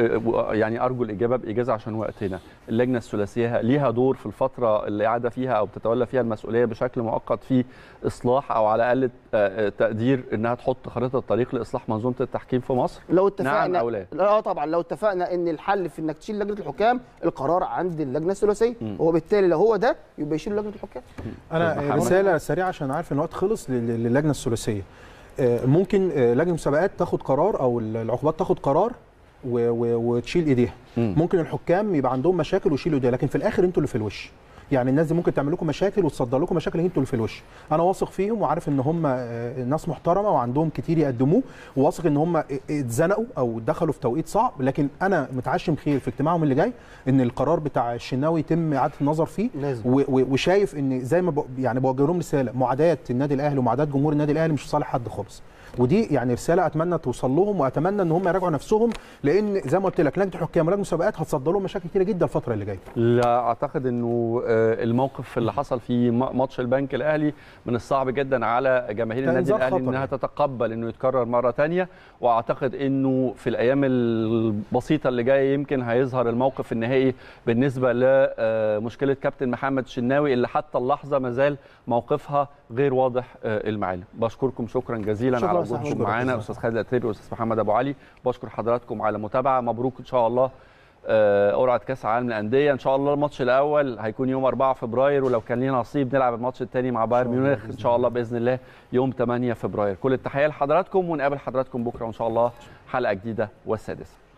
Speaker 1: ويعني ارجو الاجابه باجازه عشان وقتنا اللجنه الثلاثيه ليها دور في الفتره اللي قاعده فيها او بتتولى فيها المسؤوليه بشكل مؤقت في اصلاح او على الاقل آه، آه، تقدير انها تحط خريطه طريق لاصلاح منظومه التحكيم في مصر
Speaker 2: لو اتفقنا
Speaker 1: نعم أو لا؟
Speaker 2: اه طبعا لو اتفقنا ان الحل في انك تشيل لجنه الحكام القرار عند اللجنه الثلاثيه وبالتالي لو هو ده يبقى يشيل لجنه الحكام
Speaker 3: انا
Speaker 1: محمد.
Speaker 3: رساله سريعه عشان عارف ان الوقت خلص لل- للجنه الثلاثيه آه، ممكن آه، لجنه المسابقات تاخد قرار او العقوبات تاخد قرار و- و- وتشيل ايديها
Speaker 1: مم.
Speaker 3: ممكن الحكام يبقى عندهم مشاكل ويشيلوا ايديها لكن في الاخر انتوا اللي في الوش يعني الناس دي ممكن تعمل لكم مشاكل وتصدر لكم مشاكل لكن انتوا اللي في الوش انا واثق فيهم وعارف ان هم آه، ناس محترمه وعندهم كتير يقدموه وواثق ان هم اتزنقوا او دخلوا في توقيت صعب لكن انا متعشم خير في اجتماعهم اللي جاي ان القرار بتاع الشناوي يتم اعاده النظر فيه
Speaker 2: لازم.
Speaker 3: و- و- وشايف ان زي ما ب... يعني بوجه لهم رساله معاداه النادي الاهلي ومعاداه جمهور النادي الاهلي مش في صالح حد خالص ودي يعني رساله اتمنى توصل لهم واتمنى ان هم يراجعوا نفسهم لان زي ما قلت لك لجنه الحكام ولجنه المسابقات هتصدر لهم مشاكل كتيره جدا الفتره اللي جايه
Speaker 1: لا اعتقد انه آه، الموقف اللي حصل في م- ماتش البنك الاهلي من الصعب جدا على جماهير
Speaker 3: كان
Speaker 1: النادي
Speaker 3: إنذار
Speaker 1: الاهلي
Speaker 3: خطر
Speaker 1: انها
Speaker 3: يعني.
Speaker 1: تتقبل انه يتكرر مره تانية واعتقد انه في الايام البسيطه اللي جايه يمكن هيظهر الموقف النهائي بالنسبه لمشكله كابتن محمد الشناوي اللي حتى اللحظه ما زال موقفها غير واضح آه، المعالم بشكركم شكرا جزيلا
Speaker 2: شكراً
Speaker 1: على
Speaker 2: يا أستاذ
Speaker 1: وجودكم
Speaker 2: محمد.
Speaker 1: معانا استاذ خالد الاتربي واستاذ محمد ابو علي بشكر حضراتكم على المتابعه مبروك ان شاء الله آه، قرعه كاس العالم للانديه ان شاء الله الماتش الاول هيكون يوم 4 فبراير ولو كان لينا نصيب نلعب الماتش الثاني مع بايرن ميونخ ان شاء الله باذن الله يوم 8 فبراير كل التحيه لحضراتكم ونقابل حضراتكم بكره وان شاء الله حلقه جديده والسادسه